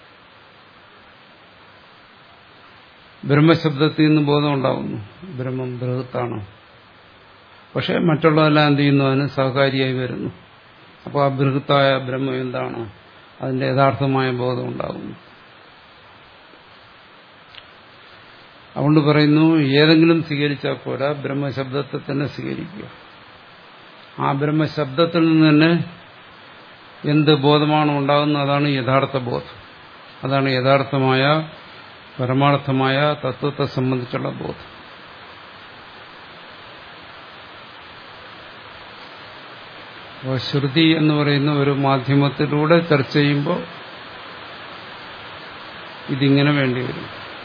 ബ്രഹ്മശബ്ദത്തിൽ നിന്ന് ബോധം ഉണ്ടാകുന്നു ബ്രഹ്മം ബൃഹത്താണ് പക്ഷെ മറ്റുള്ളതെല്ലാം എന്ത് ചെയ്യുന്നു അതിന് സഹകാരിയായി വരുന്നു അപ്പോൾ ആ ബൃഹത്തായ ബ്രഹ്മം എന്താണ് അതിന്റെ യഥാർത്ഥമായ ബോധം ഉണ്ടാകുന്നു അതുകൊണ്ട് പറയുന്നു ഏതെങ്കിലും സ്വീകരിച്ചാൽ പോരാ ബ്രഹ്മശബ്ദത്തെ തന്നെ സ്വീകരിക്കുക ആ ബ്രഹ്മശബ്ദത്തിൽ നിന്ന് തന്നെ എന്ത് ബോധമാണോ ഉണ്ടാകുന്നത് അതാണ് യഥാർത്ഥ ബോധം അതാണ് യഥാർത്ഥമായ പരമാർത്ഥമായ തത്വത്തെ സംബന്ധിച്ചുള്ള ബോധം അപ്പോൾ ശ്രുതി എന്ന് പറയുന്ന ഒരു മാധ്യമത്തിലൂടെ ചർച്ച ചെയ്യുമ്പോൾ ഇതിങ്ങനെ വേണ്ടി വരും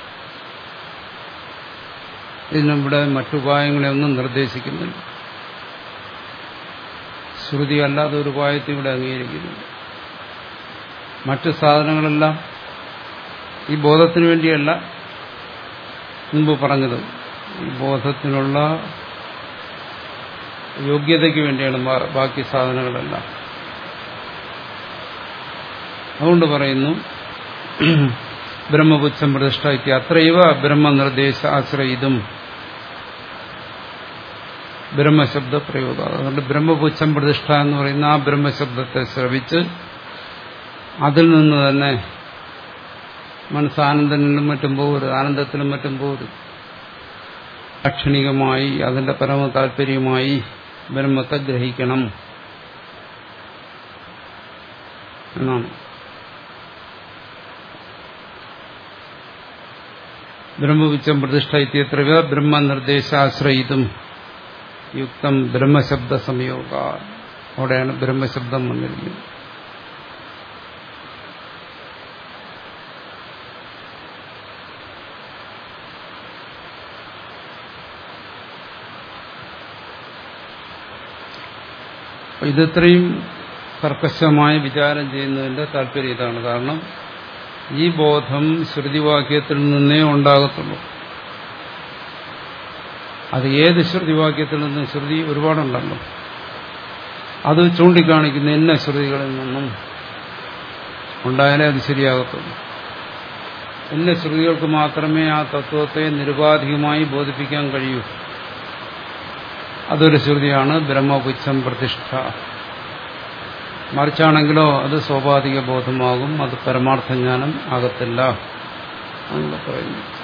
ഇതിനിവിടെ മറ്റുപായങ്ങളെ ഒന്നും നിർദ്ദേശിക്കുന്നില്ല ശ്രുതി അല്ലാതെ ഒരു ഉപായത്തെ ഇവിടെ അംഗീകരിക്കുന്നില്ല മറ്റു സാധനങ്ങളെല്ലാം ഈ ബോധത്തിന് വേണ്ടിയല്ല മുമ്പ് പറഞ്ഞത് ഈ ബോധത്തിനുള്ള യോഗ്യതയ്ക്ക് വേണ്ടിയാണ് ബാക്കി സാധനങ്ങളെല്ലാം അതുകൊണ്ട് പറയുന്നു ബ്രഹ്മപുച്ഛം പ്രതിഷ്ഠ അത്രൈവ ബ്രഹ്മനിർദ്ദേശ ആശ്രയിതും ബ്രഹ്മശബ്ദ പ്രയോഗം അതുകൊണ്ട് ബ്രഹ്മപുച്ഛം പ്രതിഷ്ഠ എന്ന് പറയുന്ന ആ ബ്രഹ്മശബ്ദത്തെ ശ്രവിച്ച് അതിൽ നിന്ന് തന്നെ മനസ്സ് ആനന്ദനിലും മറ്റും പോകരുത് ആനന്ദത്തിലും മറ്റും പോകരുത് ലാക്ഷണികമായി അതിന്റെ പരമ താല്പര്യമായി ബ്രഹ്മത്തെ ഗ്രഹിക്കണം എന്നാണ് ബ്രഹ്മവിച്ചം പ്രതിഷ്ഠ ഇത്യത്ര ബ്രഹ്മനിർദ്ദേശാശ്രയിതും യുക്തം ബ്രഹ്മശബ്ദ സംയോഗ അവിടെയാണ് ബ്രഹ്മശബ്ദം വന്നിരിക്കുന്നത് ഇതത്രയും കർക്കശമായ വിചാരം ചെയ്യുന്നതിന്റെ താല്പര്യം ഇതാണ് കാരണം ഈ ബോധം ശ്രുതിവാക്യത്തിൽ നിന്നേ ഉണ്ടാകത്തുള്ളൂ അത് ഏത് ശ്രുതിവാക്യത്തിൽ നിന്നും ശ്രുതി ഒരുപാടുണ്ടല്ലോ അത് ചൂണ്ടിക്കാണിക്കുന്ന ഇന്ന ശ്രുതികളിൽ നിന്നും ഉണ്ടായാലേ അത് ശരിയാകത്തുള്ളൂ ഇന്ന ശ്രുതികൾക്ക് മാത്രമേ ആ തത്വത്തെ നിരുപാധികമായി ബോധിപ്പിക്കാൻ കഴിയൂ അതൊരു ശ്രുതിയാണ് ബ്രഹ്മപുച്ഛം പ്രതിഷ്ഠ മറിച്ചാണെങ്കിലോ അത് സ്വാഭാവിക ബോധമാകും അത് പരമാർത്ഥ ജ്ഞാനം ആകത്തില്ല അങ്ങനെ പറയുന്നു